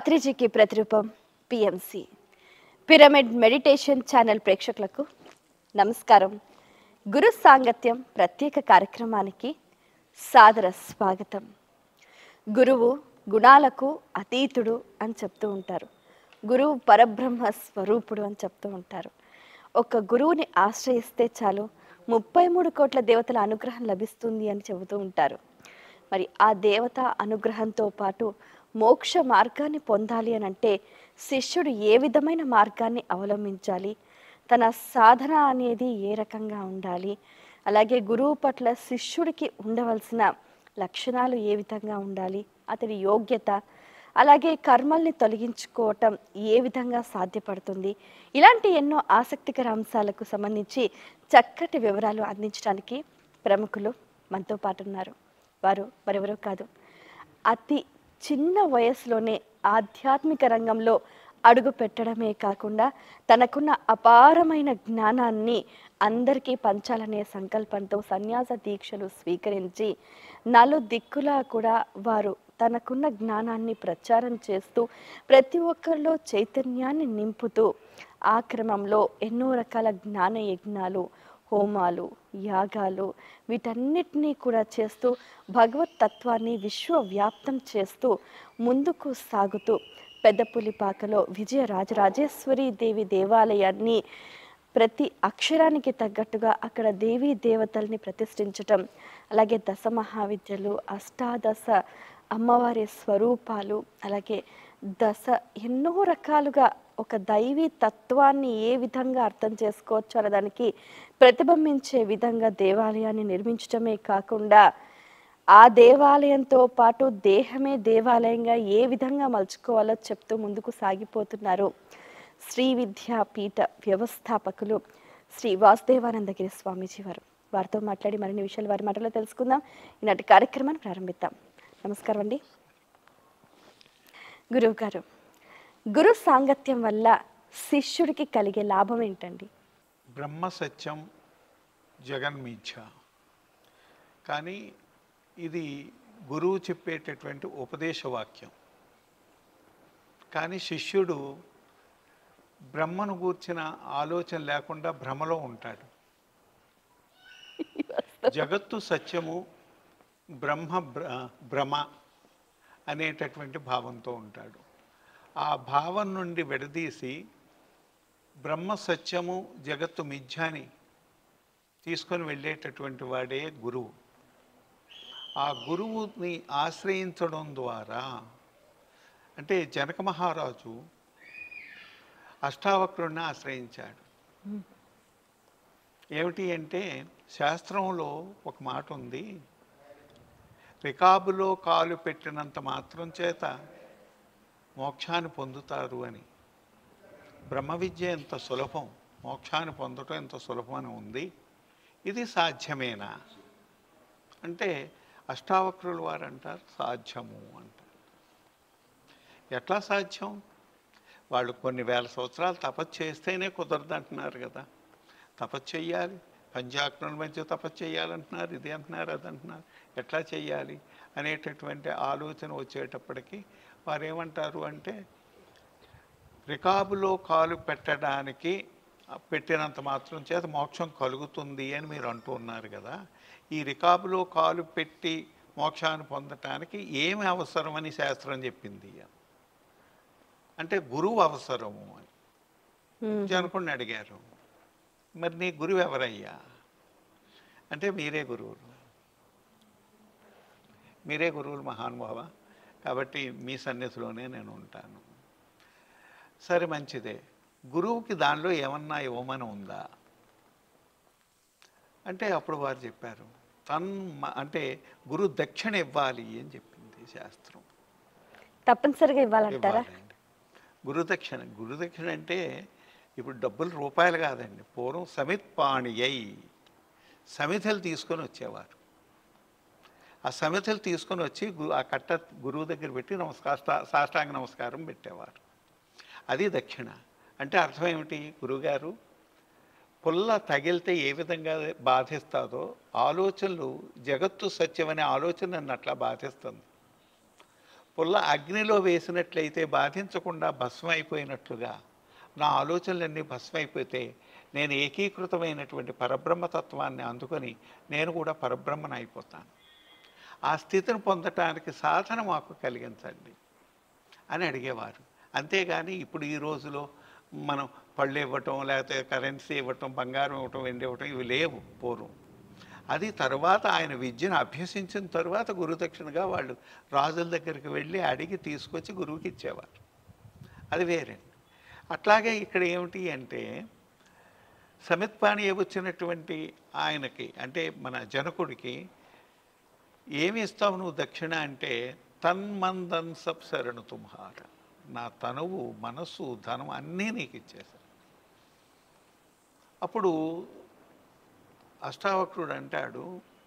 పత్రిజీకి ప్రతిరూపం PMC pyramid meditation channel ప్రేక్షకులకు నమస్కారం గురు సాంగత్యం ప్రత్యేక కార్యక్రమానికి సాదర స్వాగతం గురువు గుణాలకు అతీతుడు అని చెప్తూ ఉంటారు గురువు పరబ్రహ్మ స్వరూపుడు అని చెప్తూ ఉంటారు ఒక గురువుని ఆశ్రయిస్తే చాలు ముప్పై మూడు కోట్ల దేవతల అనుగ్రహం లభిస్తుంది అని చెబుతూ ఉంటారు మరి ఆ దేవత అనుగ్రహంతో పాటు మోక్ష మార్గాన్ని పొందాలి అని అంటే శిష్యుడు ఏ విధమైన మార్గాన్ని అవలంబించాలి తన సాధన అనేది ఏ రకంగా ఉండాలి అలాగే గురువు పట్ల శిష్యుడికి ఉండవలసిన లక్షణాలు ఏ విధంగా ఉండాలి అతడి యోగ్యత అలాగే కర్మల్ని తొలగించుకోవటం ఏ విధంగా సాధ్యపడుతుంది ఇలాంటి ఎన్నో ఆసక్తికర అంశాలకు సంబంధించి చక్కటి వివరాలు అందించడానికి ప్రముఖులు మనతో పాటు ఉన్నారు వారు మరెవరో కాదు అతి చిన్న వయసులోనే ఆధ్యాత్మిక రంగంలో అడుగు పెట్టడమే కాకుండా తనకున్న అపారమైన జ్ఞానాన్ని అందరికీ పంచాలనే సంకల్పంతో సన్యాస దీక్షలు స్వీకరించి నలు దిక్కులా కూడా వారు తనకున్న జ్ఞానాన్ని ప్రచారం చేస్తూ ప్రతి ఒక్కరిలో చైతన్యాన్ని నింపుతూ ఆ క్రమంలో ఎన్నో రకాల జ్ఞాన యజ్ఞాలు హోమాలు యాగాలు వీటన్నిటినీ కూడా చేస్తూ భగవత్ తత్వాన్ని విశ్వవ్యాప్తం చేస్తూ ముందుకు సాగుతూ పెద్దపులిపాకలో విజయ రాజరాజేశ్వరి దేవి దేవాలయాన్ని ప్రతి అక్షరానికి తగ్గట్టుగా అక్కడ దేవీ దేవతల్ని ప్రతిష్ఠించటం అలాగే దశ మహావిద్యలు అష్టాదశ అమ్మవారి స్వరూపాలు అలాగే దశ ఎన్నో రకాలుగా ఒక దైవీ తత్వాన్ని ఏ విధంగా అర్థం చేసుకోవచ్చు అనే దానికి ప్రతిబింబించే విధంగా దేవాలయాన్ని నిర్మించడమే కాకుండా ఆ దేవాలయంతో పాటు దేహమే దేవాలయంగా ఏ విధంగా మలుచుకోవాలో చెప్తూ ముందుకు సాగిపోతున్నారు శ్రీ విద్యా పీఠ వ్యవస్థాపకులు శ్రీ వాసుదేవానందగిరి స్వామీజీ వారు వారితో మాట్లాడి మరిన్ని విషయాలు వారి మాటలో తెలుసుకుందాం ఈనాటి కార్యక్రమాన్ని ప్రారంభిద్దాం నమస్కారం అండి గురువు గారు గురు సాంగత్యం వల్ల శిష్యుడికి కలిగే లాభం ఏంటండి బ్రహ్మ సత్యం జగన్మిథ్య కానీ ఇది గురువు చెప్పేటటువంటి ఉపదేశ వాక్యం కానీ శిష్యుడు బ్రహ్మను గూర్చిన ఆలోచన లేకుండా భ్రమలో ఉంటాడు జగత్తు సత్యము బ్రహ్మ బ్ర- భ్రమ అనేటటువంటి భావంతో ఉంటాడు ఆ భావం నుండి విడదీసి బ్రహ్మ సత్యము జగత్తు మిథ్యాని తీసుకొని వెళ్ళేటటువంటి వాడే గురువు ఆ గురువుని ఆశ్రయించడం ద్వారా అంటే జనక మహారాజు అష్టావక్రుడిని ఆశ్రయించాడు ఏమిటి అంటే శాస్త్రంలో ఒక మాట ఉంది రికాబులో కాలు పెట్టినంత మాత్రం చేత మోక్షాన్ని పొందుతారు అని బ్రహ్మ విద్య ఎంత సులభం మోక్షాన్ని పొందటం ఎంత సులభం అని ఉంది ఇది సాధ్యమేనా అంటే అష్టావక్రులు వారు అంటారు సాధ్యము అంటారు ఎట్లా సాధ్యం వాళ్ళు కొన్ని వేల సంవత్సరాలు తపస్సు చేస్తేనే కుదరదు అంటున్నారు కదా తపస్సు చెయ్యాలి పంచాగ్నుల మధ్య తపస్సు చేయాలంటున్నారు ఇది అంటున్నారు అది అంటున్నారు ఎట్లా చెయ్యాలి అనేటటువంటి ఆలోచన వచ్చేటప్పటికి వారు ఏమంటారు అంటే రికాబులో కాలు పెట్టడానికి పెట్టినంత మాత్రం చేత మోక్షం కలుగుతుంది అని మీరు అంటూ ఉన్నారు కదా ఈ రికాబులో కాలు పెట్టి మోక్షాన్ని పొందటానికి ఏమి అవసరమని శాస్త్రం చెప్పింది అంటే గురువు అవసరము అని జనకుడిని అడిగారు మరి నీ గురువు ఎవరయ్యా అంటే మీరే గురువులు మీరే గురువులు మహానుభావ కాబట్టి మీ సన్నిధిలోనే నేను ఉంటాను సరే మంచిదే గురువుకి దానిలో ఏమన్నా ఇవ్వమని ఉందా అంటే అప్పుడు వారు చెప్పారు తన్ అంటే గురు దక్షిణ ఇవ్వాలి అని చెప్పింది శాస్త్రం తప్పనిసరిగా ఇవ్వాలంటారా ఇవ్వాలండి గురుదక్షిణ గురుదక్షిణ అంటే ఇప్పుడు డబ్బులు రూపాయలు కాదండి పూర్వం సమిత్ పాణియై సమితలు తీసుకొని వచ్చేవారు ఆ సమితలు తీసుకొని వచ్చి గు- ఆ కట్ట గురువు దగ్గర పెట్టి నమస్కార సాష్టాంగ నమస్కారం పెట్టేవారు అది దక్షిణ అంటే అర్థం ఏమిటి గురువుగారు పుల్ల తగిలితే ఏ విధంగా బాధిస్తుందో ఆలోచనలు జగత్తు సత్యమనే ఆలోచన నన్ను అట్లా బాధిస్తుంది పుల్ల అగ్నిలో వేసినట్లయితే బాధించకుండా భస్మం అయిపోయినట్లుగా నా ఆలోచనలన్నీ భస్మం అయిపోతే నేను ఏకీకృతమైనటువంటి పరబ్రహ్మతత్వాన్ని అందుకొని నేను కూడా పరబ్రహ్మను అయిపోతాను ఆ స్థితిని పొందటానికి సాధన మాకు కలిగించండి అని అడిగేవారు అంతేగాని ఇప్పుడు ఈ రోజులో మనం పళ్ళు ఇవ్వటం లేకపోతే కరెన్సీ ఇవ్వటం బంగారం ఇవ్వటం వెండి ఇవ్వటం ఇవి లేవు పూర్వం అది తర్వాత ఆయన విద్యను అభ్యసించిన తర్వాత గురుదక్షిణగా వాళ్ళు రాజుల దగ్గరికి వెళ్ళి అడిగి తీసుకొచ్చి గురువుకి ఇచ్చేవారు అది వేరే అట్లాగే ఇక్కడ ఏమిటి అంటే సమిత్పాణి వచ్చినటువంటి ఆయనకి అంటే మన జనకుడికి ఏమి ఇస్తావు నువ్వు దక్షిణ అంటే తన్మందన్ సబ్ శరణు తుమ్హార నా తనువు మనస్సు ధనం అన్నీ నీకు ఇచ్చేశాను అప్పుడు అష్టావక్రుడు అంటాడు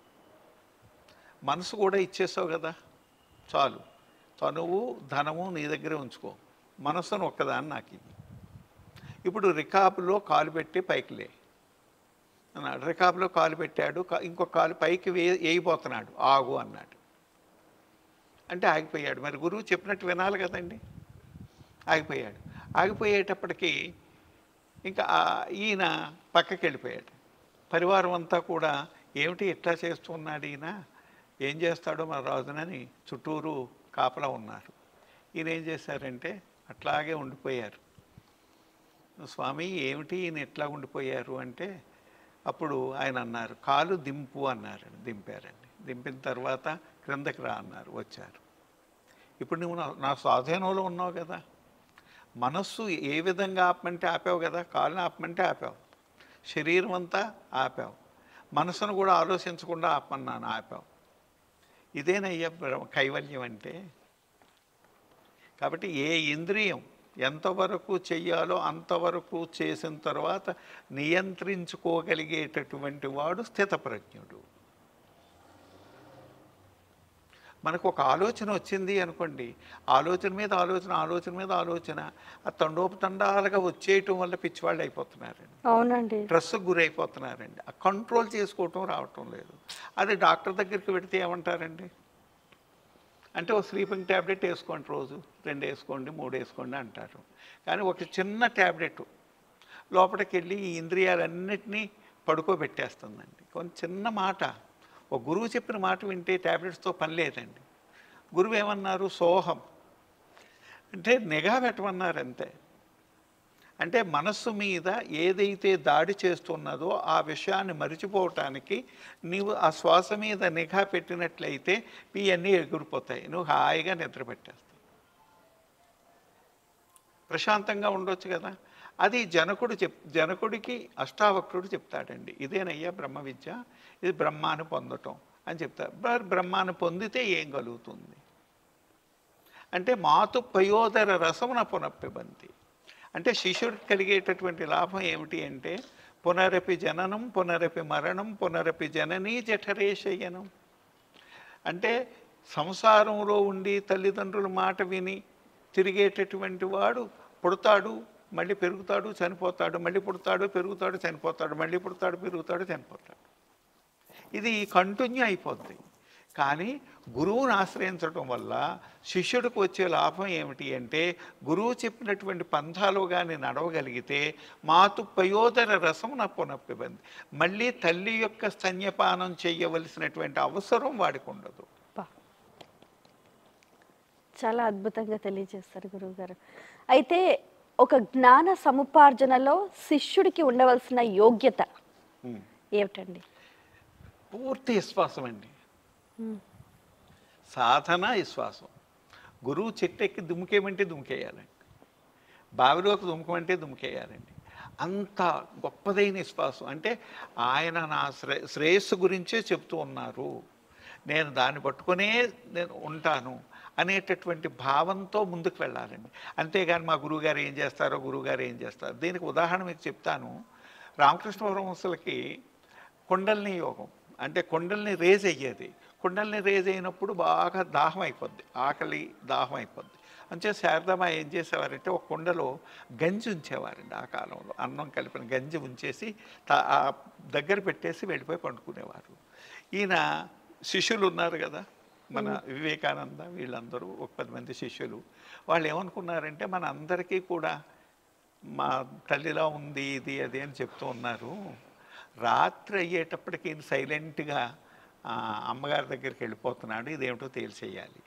మనసు కూడా ఇచ్చేసావు కదా చాలు తనువు ధనము నీ దగ్గరే ఉంచుకో మనసును ఒక్కదాన్ని నాకు ఇవ్వు ఇప్పుడు రికాబులో కాలు పెట్టి పైకి లే అన్నాడు రికాబులో కాలు పెట్టాడు కా- ఇంకొక కాలు పైకి వే వేయిపోతున్నాడు ఆగు అన్నాడు అంటే ఆగిపోయాడు మరి గురువు చెప్పినట్టు వినాలి కదండి ఆగిపోయాడు ఆగిపోయేటప్పటికి ఇంకా ఆ- ఈయన పక్కకి వెళ్ళిపోయాడు పరివారం అంతా కూడా ఏమిటి ఇట్లా చేస్తున్నాడు ఈయన ఏం చేస్తాడో మన రాజునని చుట్టూరు కాపలా ఉన్నారు ఈయన ఏం చేశారంటే అట్లాగే ఉండిపోయారు స్వామి ఏమిటి ఈయన ఎట్లా ఉండిపోయారు అంటే అప్పుడు ఆయన అన్నారు కాలు దింపు అన్నారు దింపారండి దింపిన తర్వాత క్రిందకి రా అన్నారు వచ్చారు ఇప్పుడు నువ్వు నా- నా స్వాధీనంలో ఉన్నావు కదా మనస్సు ఏ విధంగా ఆపమంటే ఆపావు కదా కాళ్ళని ఆపమంటే ఆపావు శరీరం అంతా ఆపావు మనసును కూడా ఆలోచించకుండా ఆపమన్నాను ఆపావు ఇదేనయ్యా బ్ర- కైవల్యం అంటే కాబట్టి ఏ ఇంద్రియం ఎంతవరకు చెయ్యాలో అంతవరకు చేసిన తర్వాత నియంత్రించుకోగలిగేటటువంటి వాడు స్థితప్రజ్ఞుడు మనకు ఒక ఆలోచన వచ్చింది అనుకోండి ఆలోచన మీద ఆలోచన ఆలోచన మీద ఆలోచన ఆ తండోపతండాలుగా వచ్చేయటం వల్ల పిచ్చివాళ్ళు అయిపోతున్నారండి అవునండి స్ట్రెస్కి గురైపోతున్నారండి ఆ కంట్రోల్ చేసుకోవటం రావటం లేదు అది డాక్టర్ దగ్గరికి వెడితే ఏమంటారండి అంటే ఒక స్లీపింగ్ ట్యాబ్లెట్ వేసుకోండి రోజు రెండు వేసుకోండి మూడు వేసుకోండి అంటారు కానీ ఒక చిన్న ట్యాబ్లెట్ లోపలికి వెళ్ళి ఈ ఇంద్రియాలన్నిటినీ పడుకోబెట్టేస్తుందండి కొంచెం చిన్న మాట ఒక గురువు చెప్పిన మాట వింటే ట్యాబ్లెట్స్తో పని లేదండి గురువు ఏమన్నారు సోహం అంటే నిఘా పెట్టమన్నారు అంతే అంటే మనస్సు మీద ఏదైతే దాడి చేస్తున్నదో ఆ విషయాన్ని మరిచిపోవటానికి నీవు ఆ శ్వాస మీద నిఘా పెట్టినట్లయితే ఇవన్నీ ఎగిరిపోతాయి నువ్వు హాయిగా నిద్ర పెట్టేస్తావు ప్రశాంతంగా ఉండొచ్చు కదా అది జనకుడు చెప్ జనకుడికి అష్టావక్రుడు చెప్తాడండి ఇదేనయ్యా బ్రహ్మ విద్య ఇది బ్రహ్మాన్ని పొందటం అని చెప్తారు మరి బ్రహ్మాన్ని పొందితే ఏం కలుగుతుంది అంటే మాతు పయోదర రసమున పునప్పిబంతి అంటే శిష్యుడికి కలిగేటటువంటి లాభం ఏమిటి అంటే పునరపి జననం పునరపి మరణం పునరపి జననీ జఠరే శయనం అంటే సంసారంలో ఉండి తల్లిదండ్రుల మాట విని తిరిగేటటువంటి వాడు పుడతాడు మళ్ళీ పెరుగుతాడు చనిపోతాడు మళ్ళీ పుడతాడు పెరుగుతాడు చనిపోతాడు మళ్ళీ పుడతాడు పెరుగుతాడు చనిపోతాడు ఇది కంటిన్యూ అయిపోద్ది కానీ గురువుని ఆశ్రయించడం వల్ల శిష్యుడికి వచ్చే లాభం ఏమిటి అంటే గురువు చెప్పినటువంటి పంథాలు కానీ నడవగలిగితే మాతు పయోదర రసం నా పునప్పిబంది మళ్ళీ తల్లి యొక్క స్తన్యపానం చేయవలసినటువంటి అవసరం వాడికి ఉండదు అబ్బా. చాలా అద్భుతంగా తెలియజేస్తారు గురువుగారు అయితే ఒక జ్ఞాన సముపార్జనలో శిష్యుడికి ఉండవలసిన యోగ్యత ఉమ్. ఏమిటండి పూర్తి విశ్వాసం అండి ఉమ్. సాధన విశ్వాసం గురువు చెట్టెక్కి దుమ్ముకేయమంటే దుమ్ముకేయాలండి బావిలోకి దుమ్ముకమంటే దుమ్ముకేయాలండి అంత గొప్పదైన విశ్వాసం అంటే ఆయన నా శ్రే శ్రేయస్సు గురించే చెప్తూ ఉన్నారు నేను దాన్ని పట్టుకునే నేను ఉంటాను అనేటటువంటి భావంతో ముందుకు వెళ్ళాలండి అంతేగాని మా గురువుగారు ఏం చేస్తారో గురువుగారు ఏం చేస్తారో దీనికి ఉదాహరణ మీకు చెప్తాను రామకృష్ణ పరమహంసలకి కుండల్ని యోగం అంటే కుండల్ని రేజ్ అయ్యేది కుండల్ని రేజ్ అయినప్పుడు బాగా దాహం అయిపోద్ది ఆకలి దాహం అయిపోద్ది అంతే శారదమ్మ ఏం చేసేవారంటే ఒక కుండలో గంజి ఉంచేవారండి ఆ కాలంలో అన్నం కలిపిన గంజి ఉంచేసి తా- ఆ దగ్గర పెట్టేసి వెళ్ళిపోయి పండుకునేవారు ఈయన శిష్యులు ఉన్నారు కదా మన వివేకానంద వీళ్ళందరూ ఒక పది మంది శిష్యులు వాళ్ళు ఏమనుకున్నారంటే మన అందరికీ కూడా మా తల్లిలా ఉంది ఇది అది అని చెప్తూ ఉన్నారు రాత్రి అయ్యేటప్పటికి సైలెంట్గా అమ్మగారి దగ్గరికి వెళ్ళిపోతున్నాడు ఇదేమిటో తేల్చేయాలి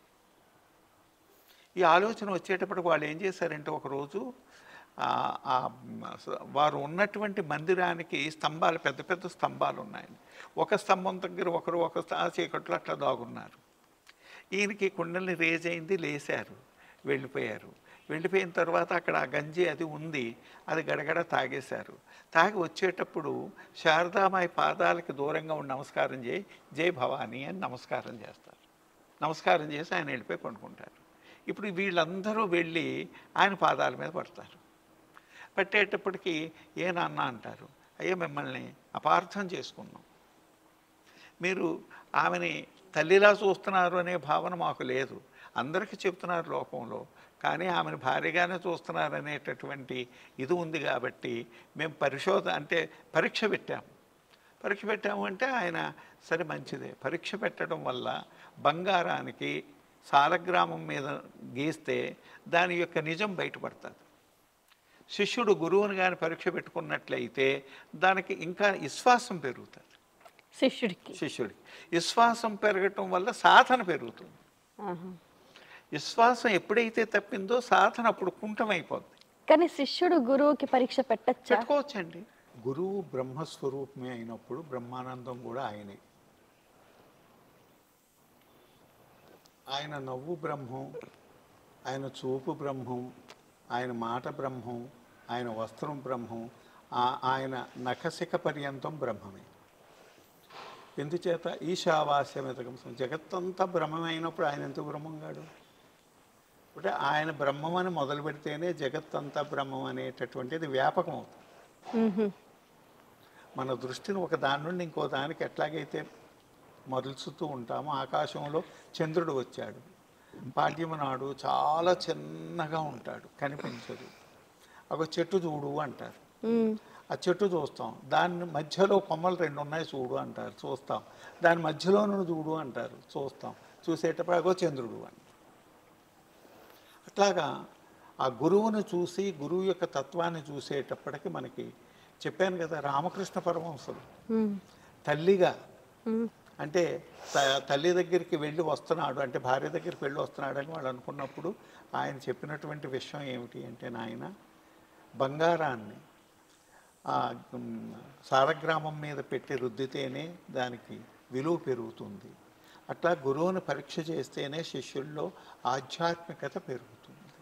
ఈ ఆలోచన వచ్చేటప్పటికి వాళ్ళు ఏం చేశారంటే ఒకరోజు ఆ, ఆ, స- వారు ఉన్నటువంటి మందిరానికి స్తంభాలు పెద్ద పెద్ద స్తంభాలు ఉన్నాయండి ఒక స్తంభం దగ్గర ఒకరు ఒక స్త- ఆ చీకట్లో అట్లా దాగున్నారు ఈయనకి కుండల్ని రేజ్ అయింది లేశారు వెళ్ళిపోయారు వెళ్ళిపోయిన తర్వాత అక్కడ ఆ గంజి అది ఉంది అది గడగడ తాగేశారు తాగి వచ్చేటప్పుడు శారదామాయి పాదాలకి దూరంగా ఉండి నమస్కారం చేయి జై భవానీ అని నమస్కారం చేస్తారు నమస్కారం చేసి ఆయన వెళ్ళిపోయి పండుకుంటారు ఇప్పుడు వీళ్ళందరూ వెళ్ళి ఆయన పాదాల మీద పడతారు పట్టేటప్పటికి ఏ నాన్న అంటారు అయ్యో మిమ్మల్ని అపార్థం చేసుకున్నాం మీరు ఆమెని తల్లిలా చూస్తున్నారు అనే భావన మాకు లేదు అందరికీ చెప్తున్నారు లోకంలో కానీ ఆమెను భార్యగానే చూస్తున్నారు అనేటటువంటి ఇది ఉంది కాబట్టి మేము పరిశోధ అంటే పరీక్ష పెట్టాము పరీక్ష పెట్టాము అంటే ఆయన సరే మంచిదే పరీక్ష పెట్టడం వల్ల బంగారానికి సాలగ్రామం మీద గీస్తే దాని యొక్క నిజం బయటపడుతుంది శిష్యుడు గురువుని కానీ పరీక్ష పెట్టుకున్నట్లయితే దానికి ఇంకా విశ్వాసం పెరుగుతుంది శిష్యుడికి శిష్యుడికి విశ్వాసం పెరగటం వల్ల సాధన పెరుగుతుంది ఆహా. విశ్వాసం ఎప్పుడైతే తప్పిందో సాధన అప్పుడు కుంఠమైపోద్ది కానీ శిష్యుడు గురువుకి పరీక్ష పెట్టచ్చా పెట్టుకోవచ్చండి గురువు బ్రహ్మస్వరూపమే అయినప్పుడు బ్రహ్మానందం కూడా ఆయనే ఆయన నవ్వు బ్రహ్మం ఆయన చూపు బ్రహ్మం ఆయన మాట బ్రహ్మం ఆయన వస్త్రం బ్రహ్మం ఆ- ఆయన నఖశిఖ పర్యంతం బ్రహ్మమే ఎందుచేత ఈశావాస్యమితకం జగత్తంతా బ్రహ్మమైనప్పుడు ఆయన ఎందుకు బ్రహ్మం కాడు అంటే ఆయన బ్రహ్మం అని మొదలు పెడితేనే జగత్తంతా బ్రహ్మం అనేటటువంటిది వ్యాపకం అవుతుంది మ్మ్హ. మన దృష్టిని ఒక దాని నుండి ఇంకో దానికి ఎట్లాగైతే మరల్చుతూ ఉంటామో ఆకాశంలో చంద్రుడు వచ్చాడు పాడ్యమ నాడు చాలా చిన్నగా ఉంటాడు కనిపించదు ఒక చెట్టు చూడు అంటారు మ్మ్. ఆ చెట్టు చూస్తాం దాని మధ్యలో కొమ్మలు రెండు ఉన్నాయి చూడు అంటారు చూస్తాం దాని మధ్యలో నుండి చూడు అంటారు చూస్తాం చూసేటప్పుడు అగో చంద్రుడు అని అట్లాగా ఆ గురువును చూసి గురువు యొక్క తత్వాన్ని చూసేటప్పటికి మనకి చెప్పాను కదా రామకృష్ణ పరమహంసులు మ్మ్. తల్లిగా మ్మ్. అంటే త- తల్లి దగ్గరికి వెళ్ళి వస్తున్నాడు అంటే భార్య దగ్గరికి వెళ్ళి వస్తున్నాడు అని వాళ్ళు అనుకున్నప్పుడు ఆయన చెప్పినటువంటి విషయం ఏమిటి అంటే నాయన బంగారాన్ని ఆ ఉమ్, సారగ్రామం మీద పెట్టి రుద్దితేనే దానికి విలువ పెరుగుతుంది అట్లా గురువుని పరీక్ష చేస్తేనే శిష్యుల్లో ఆధ్యాత్మికత పెరుగుతుంది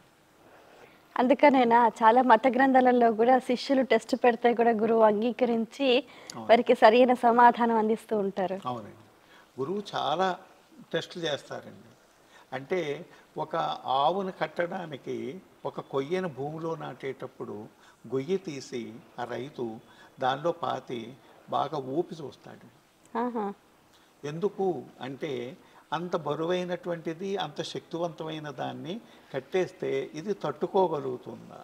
అందుకనేనా చాలా మత గ్రంథాలలో కూడా శిష్యులు టెస్ట్ పెడితే కూడా గురువు అంగీకరించి వారికి సరైన సమాధానం అందిస్తూ ఉంటారు అవునండి గురువు చాలా టెస్టులు చేస్తారండి అంటే ఒక ఆవును కట్టడానికి ఒక కొయ్యను భూమిలో నాటేటప్పుడు గొయ్యి తీసి ఆ రైతు దానిలో పాతి బాగా ఊపి చూస్తాడు ఆహా. ఎందుకు అంటే అంత బరువైనటువంటిది అంత శక్తివంతమైన దాన్ని కట్టేస్తే ఇది తట్టుకోగలుగుతుందా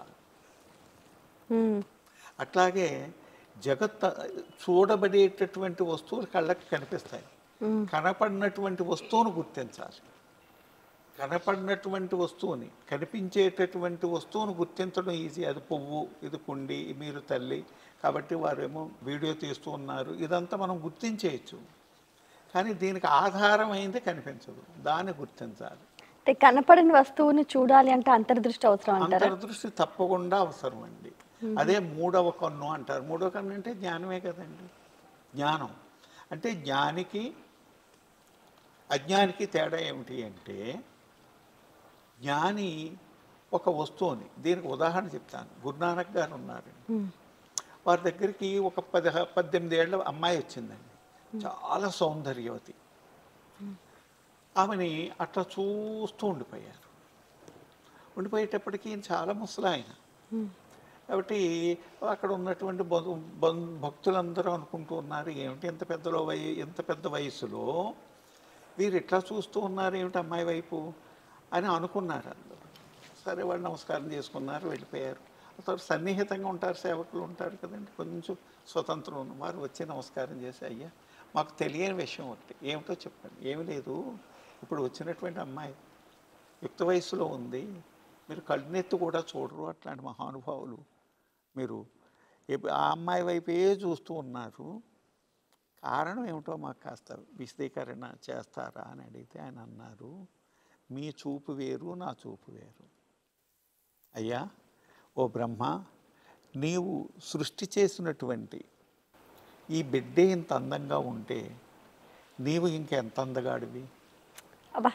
మ్మ్. అట్లాగే జగత్ చూడబడేటటువంటి వస్తువులు కళ్ళకి కనిపిస్తాయి మ్మ్. కనపడినటువంటి వస్తువును గుర్తించాలి కనపడినటువంటి వస్తువుని కనిపించేటటువంటి వస్తువును గుర్తించడం ఈజీ అది పువ్వు ఇది కుండి మీరు తల్లి కాబట్టి వారేమో వీడియో తీస్తూ ఉన్నారు ఇదంతా మనం గుర్తించేయచ్చు కానీ దీనికి ఆధారమైంది కనిపించదు దాన్ని గుర్తించాలి అంటే కనపడని వస్తువుని చూడాలి అంటే అంతర్దృష్టి అవసరం అంటారా అంతర్దృష్టి తప్పకుండా అవసరం అండి అదే మూడవ కన్ను అంటారు మూడవ కన్ను అంటే జ్ఞానమే కదండి జ్ఞానం అంటే జ్ఞానికి అజ్ఞానికి తేడా ఏమిటి అంటే జ్ఞాని ఒక వస్తువుని దీనికి ఉదాహరణ చెప్తాను గురునానక్ గారు ఉన్నారు మ్మ్. వారి దగ్గరికి ఒక పది పద్దెనిమిది ఏళ్ళ అమ్మాయి వచ్చిందండి చాలా సౌందర్యవతి ఆమెని అట్లా చూస్తూ ఉండిపోయారు ఉండిపోయేటప్పటికి ఈయన చాలా ముసలాయన మ్మ్. కాబట్టి అక్కడ ఉన్నటువంటి బంధు బంధు భక్తులందరూ అనుకుంటూ ఉన్నారు ఏమిటి ఎంత పెద్దలో వయ ఎంత పెద్ద వయసులో వీరు ఇట్లా చూస్తూ ఉన్నారు ఏమిటి అమ్మాయి వైపు అని అనుకున్నారు అందరూ సరే వాళ్ళు నమస్కారం చేసుకున్నారు వెళ్ళిపోయారు ఆ తర్వాత సన్నిహితంగా ఉంటారు సేవకులు ఉంటారు కదండి కొంచెం స్వతంత్రం ఉన్న వారు వచ్చి నమస్కారం చేసి అయ్యా మాకు తెలియని విషయం ఒకటి ఏమిటో చెప్పండి ఏమి లేదు ఇప్పుడు వచ్చినటువంటి అమ్మాయి యుక్త వయసులో ఉంది మీరు కళ్ళనెత్తి కూడా చూడరు అట్లాంటి మహానుభావులు మీరు ఎప్పు- ఆ అమ్మాయి వైపే చూస్తూ ఉన్నారు కారణం ఏమిటో మాకు కాస్త విశదీకరణ చేస్తారా అని అడిగితే ఆయన అన్నారు మీ చూపు వేరు నా చూపు వేరు అయ్యా ఓ బ్రహ్మ నీవు సృష్టి చేసినటువంటి ఈ బిడ్డే ఇంత అందంగా ఉంటే నీవు ఇంకెంత అందగాడివి అబ్బా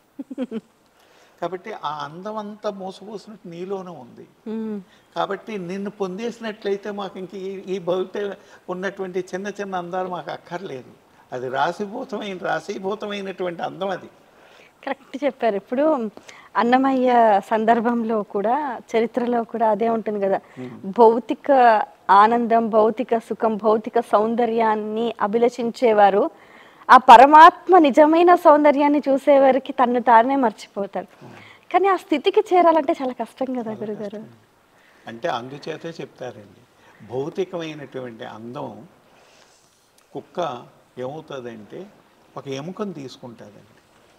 కాబట్టి ఆ అందం అంతా మోసపోసినట్టు నీలోనే ఉంది మ్మ్. కాబట్టి నిన్ను పొందేసినట్లయితే మాకు ఇంక ఈ- ఈ బయట ఉన్నటువంటి చిన్న చిన్న అందాలు మాకు అక్కర్లేదు అది రాశిభూతమైన రాశీభూతమైనటువంటి అందం అది కరెక్ట్ చెప్పారు ఇప్పుడు అన్నమయ్య సందర్భంలో కూడా చరిత్రలో కూడా అదే ఉంటుంది కదా భౌతిక ఆనందం భౌతిక సుఖం భౌతిక సౌందర్యాన్ని అభిలషించేవారు ఆ పరమాత్మ నిజమైన సౌందర్యాన్ని చూసేవారికి తన్ను తానే మర్చిపోతారు కానీ ఆ స్థితికి చేరాలంటే చాలా కష్టం కదా గురుగారు అంటే అందుచేతే చెప్తారండి భౌతికమైనటువంటి అందం కుక్క ఏమవుతుందంటే ఒక ఎముకను తీసుకుంటుందండి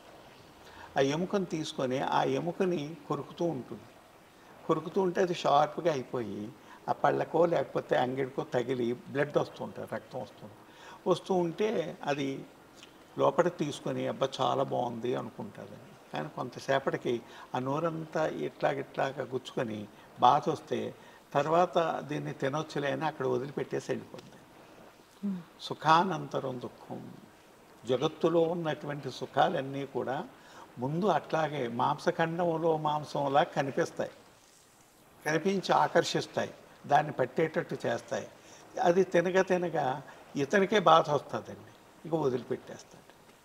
ఆ ఎముకను తీసుకొని ఆ ఎముకని కొరుకుతూ ఉంటుంది కొరుకుతూ ఉంటే అది షార్ప్గా అయిపోయి ఆ పళ్ళకో లేకపోతే అంగిడికో తగిలి బ్లడ్ వస్తుంటుంది రక్తం వస్తుంది వస్తూ ఉంటే అది లోపల తీసుకొని అబ్బా చాలా బాగుంది అనుకుంటుంది కానీ కొంతసేపటికి ఆ నోరంతా ఇట్లాగ ఇట్లాగ గుచ్చుకొని బాధ వస్తే తర్వాత దీన్ని తినొచ్చులే అని అక్కడ వదిలిపెట్టేసి వెళ్ళిపోతుంది సుఖానంతరం దుఃఖం జగత్తులో ఉన్నటువంటి సుఖాలన్నీ కూడా ముందు అట్లాగే మాంసఖండంలో మాంసంలా కనిపిస్తాయి కనిపించి ఆకర్షిస్తాయి దాన్ని పట్టేటట్టు చేస్తాయి అది తినగ తినగా ఇతనికే బాధ వస్తుందండి ఇక వదిలిపెట్టేస్తాడు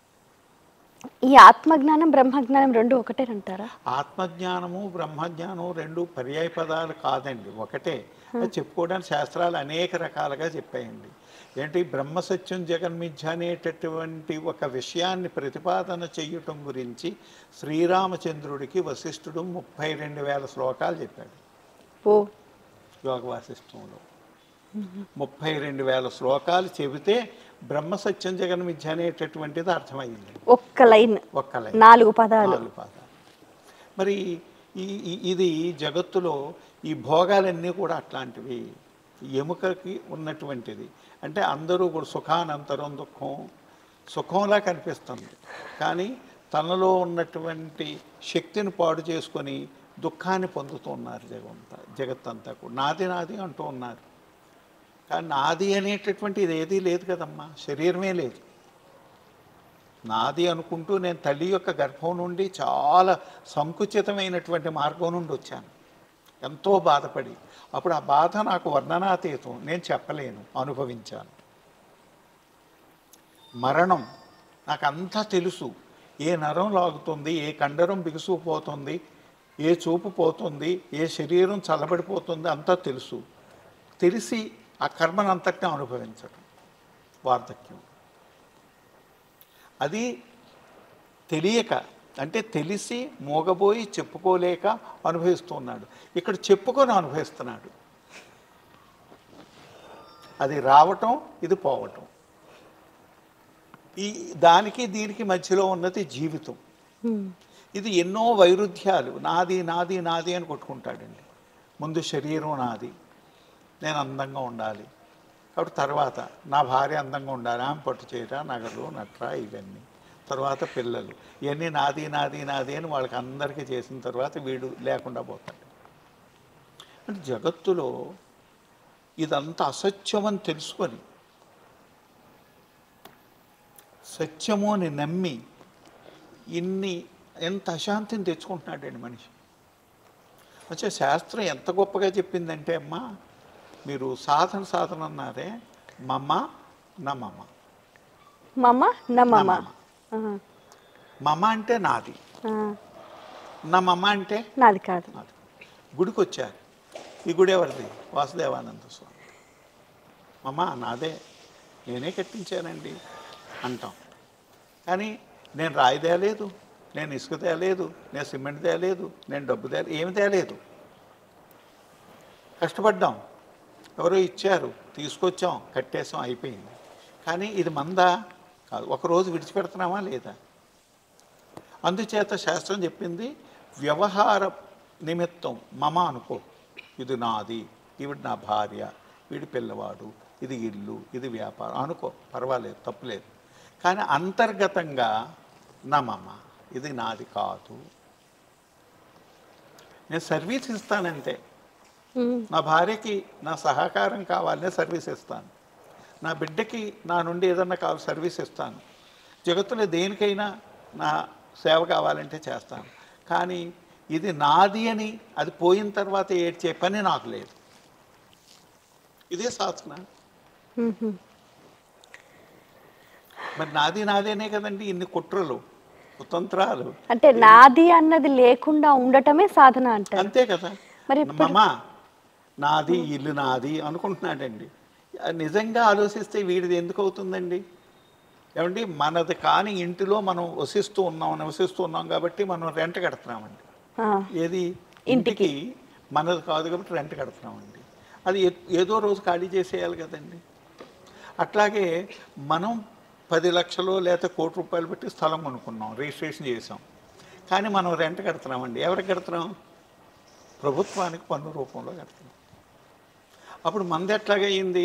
ఈ ఆత్మజ్ఞానం బ్రహ్మజ్ఞానం రెండు ఒకటేనంటారా ఆత్మజ్ఞానము బ్రహ్మజ్ఞానం రెండు పర్యాయ పదాలు కాదండి ఒకటే అది చెప్పుకోవడానికి శాస్త్రాలు అనేక రకాలుగా చెప్పాయండి ఏంటి బ్రహ్మసత్యం జగన్మిథ్య అనేటటువంటి ఒక విషయాన్ని ప్రతిపాదన చేయటం గురించి శ్రీరామచంద్రుడికి వశిష్ఠుడు ముప్పై రెండు వేల శ్లోకాలు చెప్పాడు ఓ యోగ వాసిష్టంలో ముప్పై రెండు వేల శ్లోకాలు చెబితే బ్రహ్మసత్యం జగన్మిథ్య అనేటటువంటిది అర్థమైంది ఒక్క లైన్ ఒక్క లైన్. నాలుగు పదాలు నాలుగు పాదాలు మరి ఈ ఈ- ఇది జగత్తులో ఈ భోగాలన్నీ కూడా అట్లాంటివి ఎముకకి ఉన్నటువంటిది అంటే అందరూ కూడా సుఖానంతరం దుఃఖం సుఖంలా కనిపిస్తుంది కానీ తనలో ఉన్నటువంటి శక్తిని పాడు చేసుకొని దుఃఖాన్ని పొందుతున్నారు జగంతా జగత్తంతా కూడా నాది నాది అంటూ ఉన్నారు కానీ నాది అనేటటువంటి ఇది ఏదీ లేదు కదమ్మా శరీరమే లేదు నాది అనుకుంటూ నేను తల్లి యొక్క గర్భం నుండి చాలా సంకుచితమైనటువంటి మార్గం నుండి వచ్చాను ఎంతో బాధపడి అప్పుడు ఆ బాధ నాకు వర్ణనాతీతం నేను చెప్పలేను అనుభవించాను మరణం నాకు అంతా తెలుసు ఏ నరం లాగుతుంది ఏ కండరం బిగుసుకుపోతుంది ఏ చూపు పోతుంది ఏ శరీరం చల్లబడిపోతుంది అంతా తెలుసు తెలిసి ఆ కర్మనంతటిని అనుభవించడం వార్ధక్యం అది తెలియక అంటే తెలిసి మోగబోయి చెప్పుకోలేక అనుభవిస్తున్నాడు ఇక్కడ చెప్పుకొని అనుభవిస్తున్నాడు అది రావటం ఇది పోవటం ఈ దానికి దీనికి మధ్యలో ఉన్నది జీవితం హ్మ్. ఇది ఎన్నో వైరుధ్యాలు నాది నాది నాది అని కొట్టుకుంటాడండి ముందు శరీరం నాది నేను అందంగా ఉండాలి కాబట్టి తర్వాత నా భార్య అందంగా ఉండాలి ఆమె పట్టు చీర నగలు నట్ర ఇవన్నీ తర్వాత పిల్లలు ఇవన్నీ నాది నాది నాది అని వాళ్ళకి అందరికీ చేసిన తర్వాత వీడు లేకుండా పోతాడు అంటే జగత్తులో ఇదంతా అసత్యమని తెలుసుకొని సత్యము అని నమ్మి ఇన్ని ఎంత అశాంతిని తెచ్చుకుంటున్నాడండి మనిషి వచ్చే శాస్త్రం ఎంత గొప్పగా చెప్పిందంటే అమ్మా మీరు సాధన సాధన అన్నారే మమ్మ నమ్మమ్మ మమ్మ నమ్మమ్మ నమ్మమ్మ. మమ్మ అంటే నాది నమ్మమ్మ అంటే నాది కాదు నాది గుడికి వచ్చారు ఈ గుడి ఎవరిది వాసుదేవానంద స్వామి మమ్మ నాదే నేనే కట్టించానండి అంటాం కానీ నేను రాయి తేలేదు నేను ఇసుక తేలేదు నేను సిమెంట్ తేలేదు నేను డబ్బు తేలేదు ఏమి తేలేదు కష్టపడ్డాం ఎవరో ఇచ్చారు తీసుకొచ్చాం కట్టేసాం అయిపోయింది కానీ ఇది మందా కాదు ఒకరోజు విడిచిపెడుతున్నామా లేదా అందుచేత శాస్త్రం చెప్పింది వ్యవహార నిమిత్తం మమ అనుకో ఇది నాది ఈవిడ నా భార్య వీడి పిల్లవాడు ఇది ఇల్లు ఇది వ్యాపారం అనుకో పర్వాలేదు తప్పులేదు కానీ అంతర్గతంగా నా మమ ఇది నాది కాదు నేను సర్వీస్ ఇస్తానంతే ఉమ్, నా భార్యకి నా సహకారం కావాలనే సర్వీస్ ఇస్తాను నా బిడ్డకి నా నుండి ఏదన్నా కావాలి సర్వీస్ ఇస్తాను జగత్తులో దేనికైనా నా సేవ కావాలంటే చేస్తాను కానీ ఇది నాది అని అది పోయిన తర్వాత ఏడ్చే పని నాకు లేదు ఇదే సాధన ఉమ్, ఉమ్. మరి నాది నాదేనే కదండి ఇన్ని కుట్రలు కుతంత్రాలు అంటే నాది అన్నది లేకుండా ఉండటమే సాధన అంటారు అంతే కదా మరి మమ నాది ఇల్లు నాది అనుకుంటున్నాడండి ఆ నిజంగా ఆలోచిస్తే వీడిది ఎందుకు అవుతుందండి ఏమండి మనది కాని ఇంటిలో మనం వసిస్తూ ఉన్నాం నివసిస్తూ ఉన్నాం కాబట్టి మనం రెంట్ కడుతున్నామండి ఆ, ఏది ఇంటికి. ఇంటికి మనది కాదు కాబట్టి రెంట్ కడుతున్నామండి అది ఏ- ఏదో రోజు ఖాళీ చేసేయాలి కదండి అట్లాగే మనం పది లక్షలు లేదా కోటి రూపాయలు పెట్టి స్థలం కొనుక్కున్నాం రిజిస్ట్రేషన్ చేసాం కానీ మనం రెంట్ కడుతున్నామండి ఎవరికి కడుతున్నాం ప్రభుత్వానికి పన్ను రూపంలో కడుతున్నాం అప్పుడు మనది ఎట్లాగయ్యింది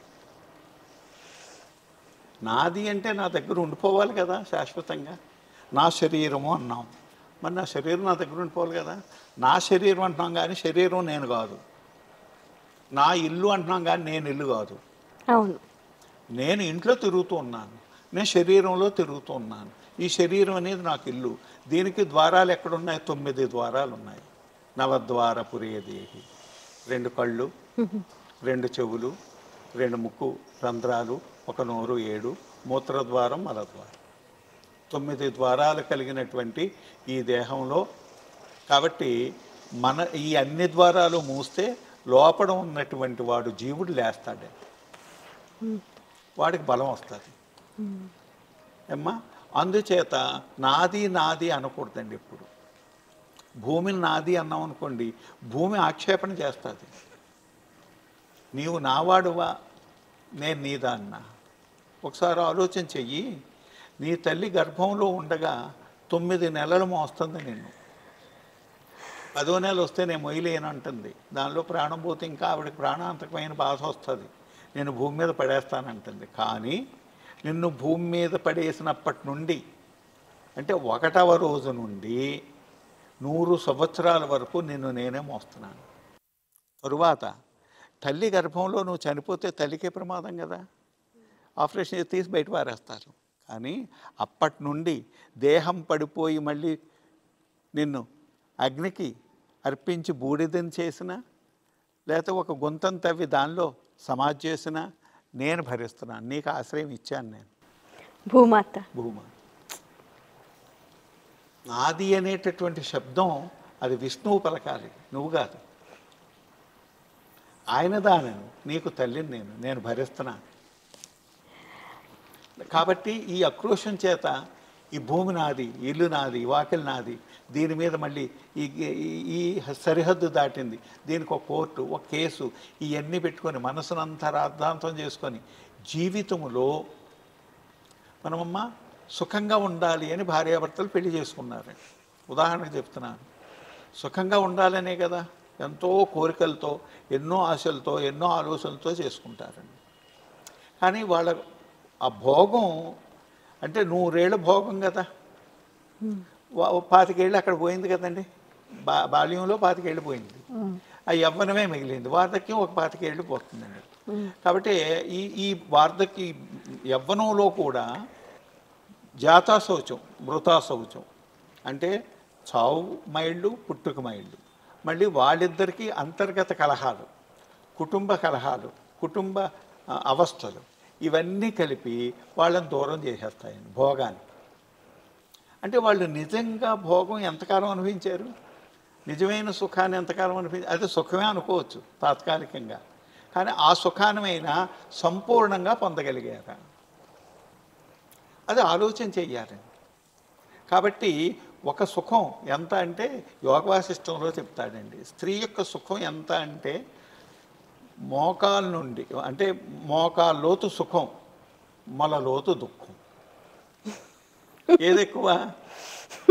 నాది అంటే నా దగ్గర ఉండిపోవాలి కదా శాశ్వతంగా నా శరీరము అన్నాం మరి నా శరీరం నా దగ్గర ఉండిపోవాలి కదా నా శరీరం అంటున్నాం కానీ శరీరం నేను కాదు నా ఇల్లు అంటున్నాం కానీ నేను ఇల్లు కాదు అవును నేను ఇంట్లో తిరుగుతూ ఉన్నాను నేను శరీరంలో తిరుగుతూ ఉన్నాను ఈ శరీరం అనేది నాకు ఇల్లు దీనికి ద్వారాలు ఎక్కడున్నాయి తొమ్మిది ద్వారాలు ఉన్నాయి నవద్వార పురేదేహి రెండు కళ్ళు రెండు చెవులు రెండు ముక్కు రంధ్రాలు ఒక నోరు ఏడు మూత్రద్వారం మలద్వారం తొమ్మిది ద్వారాలు కలిగినటువంటి ఈ దేహంలో కాబట్టి మన ఈ అన్ని ద్వారాలు మూస్తే లోపల ఉన్నటువంటి వాడు జీవుడు లేస్తాడు వాడికి బలం వస్తుంది ఏమ్మా అందుచేత నాది నాది అనకూడదండి ఇప్పుడు భూమిని నాది అన్నాం అనుకోండి భూమి ఆక్షేపణ చేస్తుంది నీవు నావాడువా నేను నీదా అన్నా ఒకసారి ఆలోచన చెయ్యి నీ తల్లి గర్భంలో ఉండగా తొమ్మిది నెలలు మోస్తుంది నిన్ను పదో నెల వస్తే నేను మొయ్యలేను అంటుంది దానిలో ప్రాణం పోతే ఇంకా ఆవిడకి ప్రాణాంతకమైన బాధ వస్తుంది నేను భూమి మీద పడేస్తానంటుంది కానీ నిన్ను భూమి మీద పడేసినప్పటి నుండి అంటే ఒకటవ రోజు నుండి నూరు సంవత్సరాల వరకు నిన్ను నేనే మోస్తున్నాను తరువాత తల్లి గర్భంలో నువ్వు చనిపోతే తల్లికే ప్రమాదం కదా ఆపరేషన్ చేసి తీసి బయట పారేస్తారు కానీ అప్పటి నుండి దేహం పడిపోయి మళ్ళీ నిన్ను అగ్నికి అర్పించి బూడిదని చేసిన లేకపోతే ఒక గుంతం తవ్వి దానిలో సమాధి చేసిన నేను భరిస్తున్నాను నీకు ఆశ్రయం ఇచ్చాను నేను భూమాత భూమ నాది అనేటటువంటి శబ్దం అది విష్ణువు పలకాలి నువ్వు కాదు ఆయన దానను నీకు తల్లిని నేను నేను భరిస్తున్నాను కాబట్టి ఈ ఆక్రోషం చేత ఈ భూమి నాది ఇల్లు నాది వాకిలి నాది దీని మీద మళ్ళీ ఈ ఈ- ఈ సరిహద్దు దాటింది దీనికి ఒక కోర్టు ఒక కేసు ఇవన్నీ పెట్టుకొని మనసునంతా రాద్ధాంతం చేసుకొని జీవితములో మనమమ్మ సుఖంగా ఉండాలి అని భార్యాభర్తలు పెళ్లి చేసుకున్నారు ఉదాహరణకు చెప్తున్నాను సుఖంగా ఉండాలనే కదా ఎంతో కోరికలతో ఎన్నో ఆశలతో ఎన్నో ఆలోచనలతో చేసుకుంటారండి కానీ వాళ్ళ ఆ భోగం అంటే నూరేళ్ళ భోగం కదా వా- ఓ పాతికేళ్ళు అక్కడ పోయింది కదండి బా బాల్యంలో పాతికేళ్ళు పోయింది ఆ యవ్వనమే మిగిలింది వార్ధక్యం ఒక పాతికేళ్ళు పోతుందండి కాబట్టి ఈ ఈ వార్ధక్య యవ్వనంలో కూడా జాతా శౌచం మృతా శౌచం అంటే చావు మైళ్ళు పుట్టుక మైళ్ళు మళ్ళీ వాళ్ళిద్దరికీ అంతర్గత కలహాలు కుటుంబ కలహాలు కుటుంబ ఆ, అవస్థలు ఇవన్నీ కలిపి వాళ్ళని దూరం చేసేస్తాయండి భోగాన్ని అంటే వాళ్ళు నిజంగా భోగం ఎంతకాలం అనుభవించారు నిజమైన సుఖాన్ని ఎంతకాలం అనుభవించారు అది సుఖమే అనుకోవచ్చు తాత్కాలికంగా కానీ ఆ సుఖానమైనా సంపూర్ణంగా పొందగలిగారా అది ఆలోచన చెయ్యాలండి కాబట్టి ఒక సుఖం ఎంత అంటే యోగవాసిష్టంలో చెప్తాడండి స్త్రీ యొక్క సుఖం ఎంత అంటే మోకాల నుండి అంటే మోకాల లోతు సుఖం మొల లోతు దుఃఖం ఏది ఎక్కువ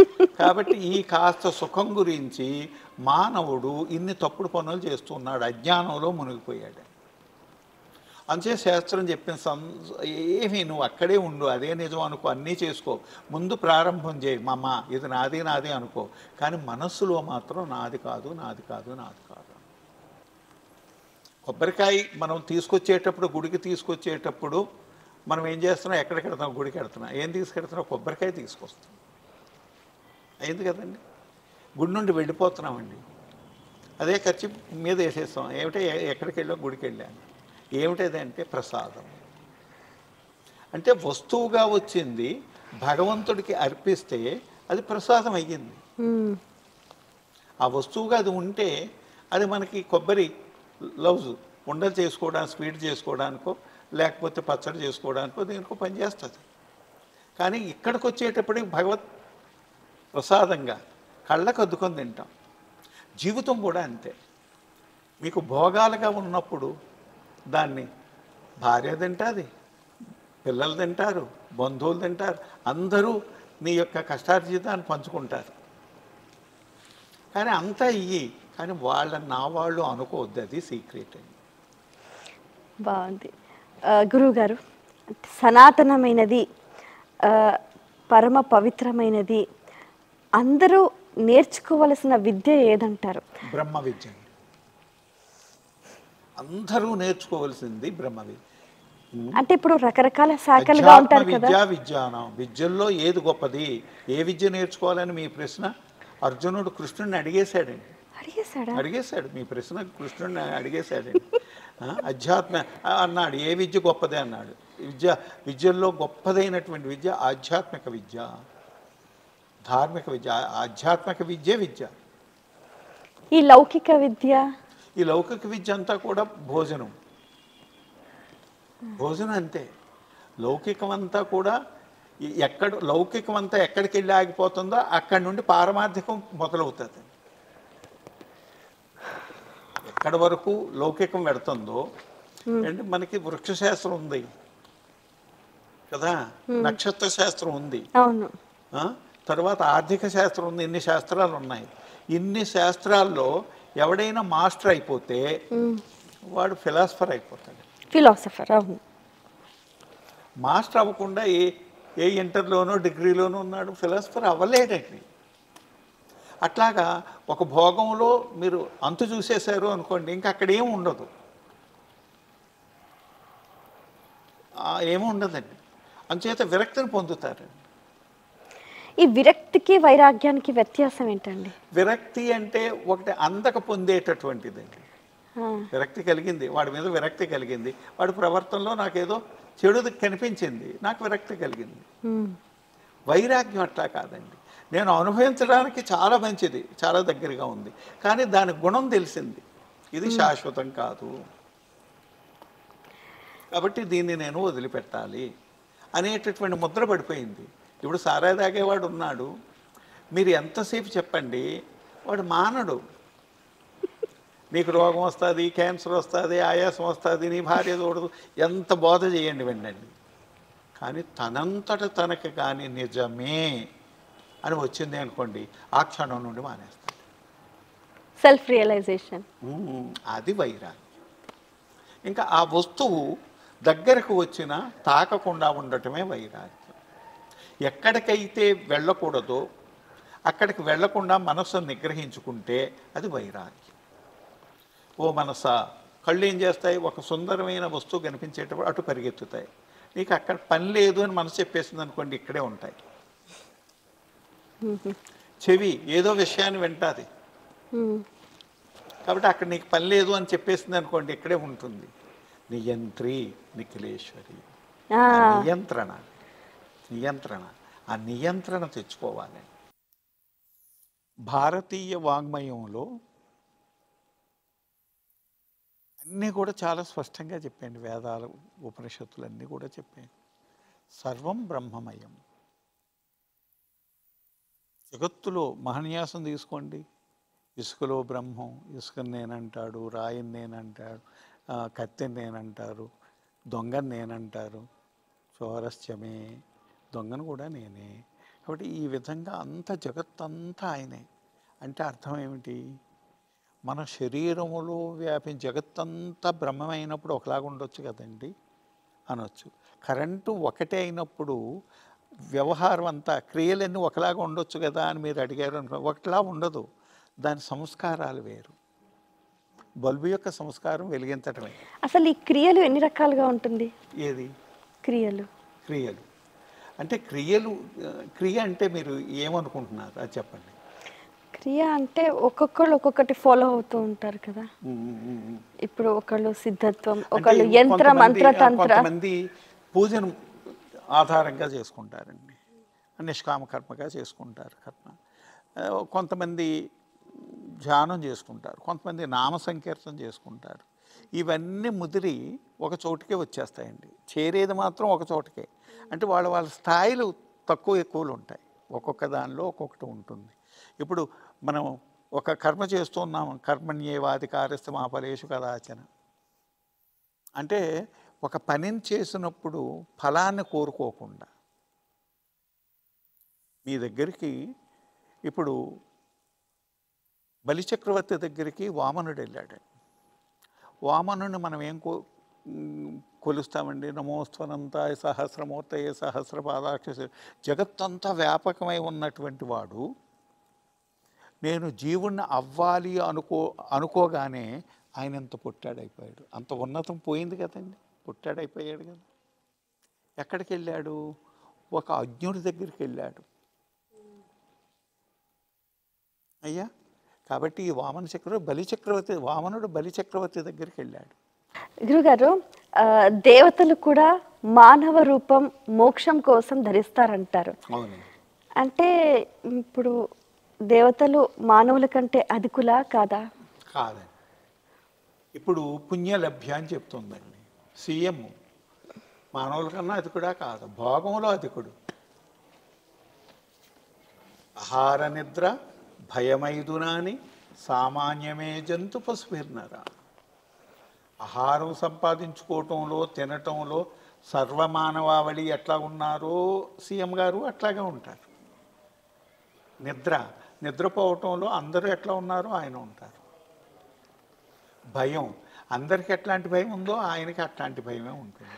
కాబట్టి ఈ కాస్త సుఖం గురించి మానవుడు ఇన్ని తప్పుడు పనులు చేస్తున్నాడు అజ్ఞానంలో మునిగిపోయాడు అంతే శాస్త్రం చెప్పిన సం ఏమి నువ్వు అక్కడే ఉండు అదే నిజం అనుకో అన్నీ చేసుకో ముందు ప్రారంభం చేయి మమ్మ ఇది నాది నాది అనుకో కానీ మనస్సులో మాత్రం నాది కాదు నాది కాదు నాది కాదు కొబ్బరికాయ మనం తీసుకొచ్చేటప్పుడు గుడికి తీసుకొచ్చేటప్పుడు మనం ఏం చేస్తున్నాం ఎక్కడికి వెళ్తున్నాం గుడికి వెళ్తున్నాం ఏం తీసుకెళ్తున్నాం కొబ్బరికాయ తీసుకొస్తాం అయింది కదండి గుడి నుండి వెళ్ళిపోతున్నామండి అదే ఖర్చు మీద వేసేస్తాం ఏమిటో ఎ- ఎక్కడికి వెళ్ళాం గుడికి వెళ్ళాను ఏమిటది అంటే ప్రసాదం అంటే వస్తువుగా వచ్చింది భగవంతుడికి అర్పిస్తే అది ప్రసాదం అయ్యింది మ్మ్. ఆ వస్తువుగా అది ఉంటే అది మనకి కొబ్బరి లవ్స్ ఉండలు చేసుకోవడానికి స్వీట్ చేసుకోవడానికో లేకపోతే పచ్చడి చేసుకోవడానికో దీనికో పనిచేస్తుంది కానీ ఇక్కడికి వచ్చేటప్పటికి భగవత్ ప్రసాదంగా కళ్ళకు అద్దుకొని తింటాం జీవితం కూడా అంతే మీకు భోగాలుగా ఉన్నప్పుడు దాన్ని భార్య తింటుంది పిల్లలు తింటారు బంధువులు తింటారు అందరూ నీ యొక్క కష్టార్జితాన్ని పంచుకుంటారు కానీ అంతా ఇయ్యి కానీ వాళ్ళ నా వాళ్ళు అనుకోవద్దు అది సీక్రెట్ అని బాగుంది ఆ, గురువు గారు అంటే సనాతనమైనది ఆ, పరమ పవిత్రమైనది అందరూ నేర్చుకోవలసిన విద్య ఏదంటారు బ్రహ్మ విద్య అండి. అందరూ నేర్చుకోవలసింది బ్రహ్మ విద్య అంటే ఇప్పుడు రకరకాల శాఖలుగా అధ్యాత్మ ఉంటారు కదా విద్యా విజ్ఞానం విద్యల్లో ఏది గొప్పది ఏ విద్య నేర్చుకోవాలని మీ ప్రశ్న అర్జునుడు కృష్ణుడిని అడిగేశాడండి అడిగేశాడా అడిగేశాడు మీ ప్రశ్న కృష్ణుడిని అడిగేశాడండి ఆ, అధ్యాత్మ ఆ, అన్నాడు ఏ విద్య గొప్పదే అన్నాడు విద్య విద్యల్లో గొప్పదైనటువంటి విద్య ఆధ్యాత్మిక విద్య ధార్మిక విద్య ఆ- ఆధ్యాత్మిక విద్య విద్య ఈ లౌకిక విద్య ఈ లౌకిక విద్య అంతా కూడా భోజనం భోజనం అంతే లౌకికం అంతా కూడా ఈ- ఎక్కడ లౌకికం అంతా ఎక్కడికి వెళ్ళి ఆగిపోతుందో అక్కడి నుండి పారమార్థికం మొదలవుతుంది ఎక్కడి వరకు లౌకికం పెడుతుందో అంటే మనకి వృక్షశాస్త్రం ఉంది కదా నక్షత్ర శాస్త్రం ఉంది అవును ఆ? తర్వాత ఆర్థిక శాస్త్రం ఉంది ఇన్ని శాస్త్రాలు ఉన్నాయి ఇన్ని శాస్త్రాల్లో ఎవడైనా మాస్టర్ అయిపోతే వాడు ఫిలాసఫర్ అయిపోతాడు ఫిలాసఫర్ అవును మాస్టర్ అవ్వకుండా ఏ ఏ ఇంటర్లోనో డిగ్రీలోనో ఉన్నాడు ఫిలాసఫర్ అవ్వలేడండి అట్లాగా ఒక భోగంలో మీరు అంతు చూసేశారు అనుకోండి ఇంకా అక్కడ ఏమి ఉండదు ఆ, ఏమీ ఉండదండి అంచేత విరక్తిని పొందుతారండి ఈ విరక్తికి వైరాగ్యానికి వ్యత్యాసం ఏంటండి విరక్తి అంటే ఒకటి అందక పొందేటటువంటిదండి ఆ, విరక్తి కలిగింది వాడి మీద విరక్తి కలిగింది వాడి ప్రవర్తనలో నాకేదో చెడుది కనిపించింది నాకు విరక్తి కలిగింది మ్మ్. వైరాగ్యం అట్లా కాదండి నేను అనుభవించడానికి చాలా మంచిది చాలా దగ్గరగా ఉంది కానీ దాని గుణం తెలిసింది ఇది శాశ్వతం కాదు కాబట్టి దీన్ని నేను వదిలిపెట్టాలి అనేటటువంటి ముద్ర పడిపోయింది ఇప్పుడు సారా తాగేవాడు ఉన్నాడు మీరు ఎంతసేపు చెప్పండి వాడు మానడు నీకు రోగం వస్తుంది క్యాన్సర్ వస్తుంది ఆయాసం వస్తుంది నీ భార్య చూడదు ఎంత బోధ చేయండి వినండి కానీ తనంతట తనకి కానీ నిజమే అని వచ్చింది అనుకోండి ఆ క్షణం నుండి మానేస్తాడు సెల్ఫ్ రియలైజేషన్ ఉమ్, అది వైరాగ్యం ఇంకా ఆ వస్తువు దగ్గరకు వచ్చినా తాకకుండా ఉండటమే వైరాగ్యం ఎక్కడికైతే వెళ్ళకూడదో అక్కడికి వెళ్ళకుండా మనస్సును నిగ్రహించుకుంటే అది వైరాగ్యం ఓ మనస కళ్ళు ఏం చేస్తాయి ఒక సుందరమైన వస్తువు కనిపించేటప్పుడు అటు పరిగెత్తుతాయి నీకు అక్కడ పని లేదు అని మనసు చెప్పేసింది అనుకోండి ఇక్కడే ఉంటాయి చెవి ఏదో విషయాన్ని వింటాది కాబట్టి అక్కడ నీకు పని లేదు అని చెప్పేసింది అనుకోండి ఇక్కడే ఉంటుంది నియంత్రి నిఖిలేశ్వరి ఆ నియంత్రణ నియంత్రణ ఆ నియంత్రణ తెచ్చుకోవాలి భారతీయ వాంగ్మయంలో అన్నీ కూడా చాలా స్పష్టంగా చెప్పండి వేదాలు ఉపనిషత్తులు అన్నీ కూడా చెప్పాయి సర్వం బ్రహ్మమయం జగత్తులో మహన్యాసం తీసుకోండి ఇసుకలో బ్రహ్మం ఇసుకని నేనంటాడు రాయిని నేనంటాడు ఆ, కత్తిని నేనంటారు దొంగని నేనంటారు చౌరస్యమే దొంగను కూడా నేనే కాబట్టి ఈ విధంగా అంత జగత్తంతా ఆయనే అంటే అర్థం ఏమిటి మన శరీరములో వ్యాపి జగత్తంతా బ్రహ్మమైనప్పుడు ఒకలాగా ఉండొచ్చు కదండి అనొచ్చు కరెంటు ఒకటే అయినప్పుడు వ్యవహారం అంతా క్రియలన్నీ ఒకలాగా ఉండొచ్చు కదా అని మీరు అడిగారు అనుకో ఒకలా ఉండదు దాని సంస్కారాలు వేరు బల్బు యొక్క సంస్కారం వెలిగించటమే అసలు ఈ క్రియలు ఎన్ని రకాలుగా ఉంటుంది ఏది క్రియలు క్రియలు అంటే క్రియలు ఆ, క్రియ అంటే మీరు ఏమనుకుంటున్నారు అది చెప్పండి క్రియ అంటే ఒక్కొక్కళ్ళు ఒక్కొక్కటి ఫాలో అవుతూ ఉంటారు కదా ఇప్పుడు ఒకళ్ళు సిద్ధత్వం ఒకళ్ళు అంటే యంత్ర కొంతమంది- మంత్ర తంత్ర కొంతమంది పూజను ఆధారంగా చేసుకుంటారండి నిష్కామ కర్మగా చేసుకుంటారు కర్మ ఆ, కొంతమంది ధ్యానం చేసుకుంటారు కొంతమంది నామ సంకీర్తన చేసుకుంటారు ఇవన్నీ ముదిరి ఒక చోటుకే వచ్చేస్తాయండి చేరేది మాత్రం ఒక చోటుకే అంటే వాళ్ళ వాళ్ళ స్థాయిలు తక్కువ ఎక్కువలు ఉంటాయి ఒక్కొక్క దానిలో ఒక్కొక్కటి ఉంటుంది ఇప్పుడు మనం ఒక కర్మ చేస్తున్నాం కర్మణ్యేవాది కార్యస్థ మా ఫలేషు కదాచన అంటే ఒక పనిని చేసినప్పుడు ఫలాన్ని కోరుకోకుండా మీ దగ్గరికి ఇప్పుడు బలిచక్రవర్తి దగ్గరికి వామనుడు వెళ్ళాడు వామనుని మనం ఏం కో ఉమ్, కొలుస్తామండి నమోస్త్వనంతాయ సహస్రమూర్తయ సహస్రపాదాక్ష జగత్తంతా వ్యాపకమై ఉన్నటువంటి వాడు నేను జీవుణ్ణి అవ్వాలి అనుకో అనుకోగానే ఆయన ఎంత పుట్టాడైపోయాడు అంత ఉన్నతం పోయింది కదండి పుట్టాడైపోయాడు కదా ఎక్కడికి వెళ్ళాడు ఒక అజ్ఞుడి దగ్గరికి వెళ్ళాడు అయ్యా కాబట్టి ఈ వామన చక్రవర్తి బలి చక్రవర్తి వామనుడు బలి చక్రవర్తి దగ్గరికి వెళ్ళాడు గురుగారు ఆ, దేవతలు కూడా మానవ రూపం మోక్షం కోసం ధరిస్తారంటారు అవును అంటే ఇప్పుడు దేవతలు మానవుల కంటే అధికులా కాదా కాదండి ఇప్పుడు పుణ్యలభ్య అని చెప్తుందండి సీఎం మానవుల కన్నా అధికుడా కాదు భోగంలో అధికుడు ఆహార నిద్ర భయమైదునాని సామాన్యమే జంతు పశుభిర్నరా ఆహారం సంపాదించుకోవటంలో తినటంలో సర్వమానవావళి ఎట్లా ఉన్నారో సీఎం గారు అట్లాగే ఉంటారు నిద్ర నిద్రపోవటంలో అందరూ ఎట్లా ఉన్నారో ఆయన ఉంటారు భయం అందరికి ఎట్లాంటి భయం ఉందో ఆయనకి అట్లాంటి భయమే ఉంటుంది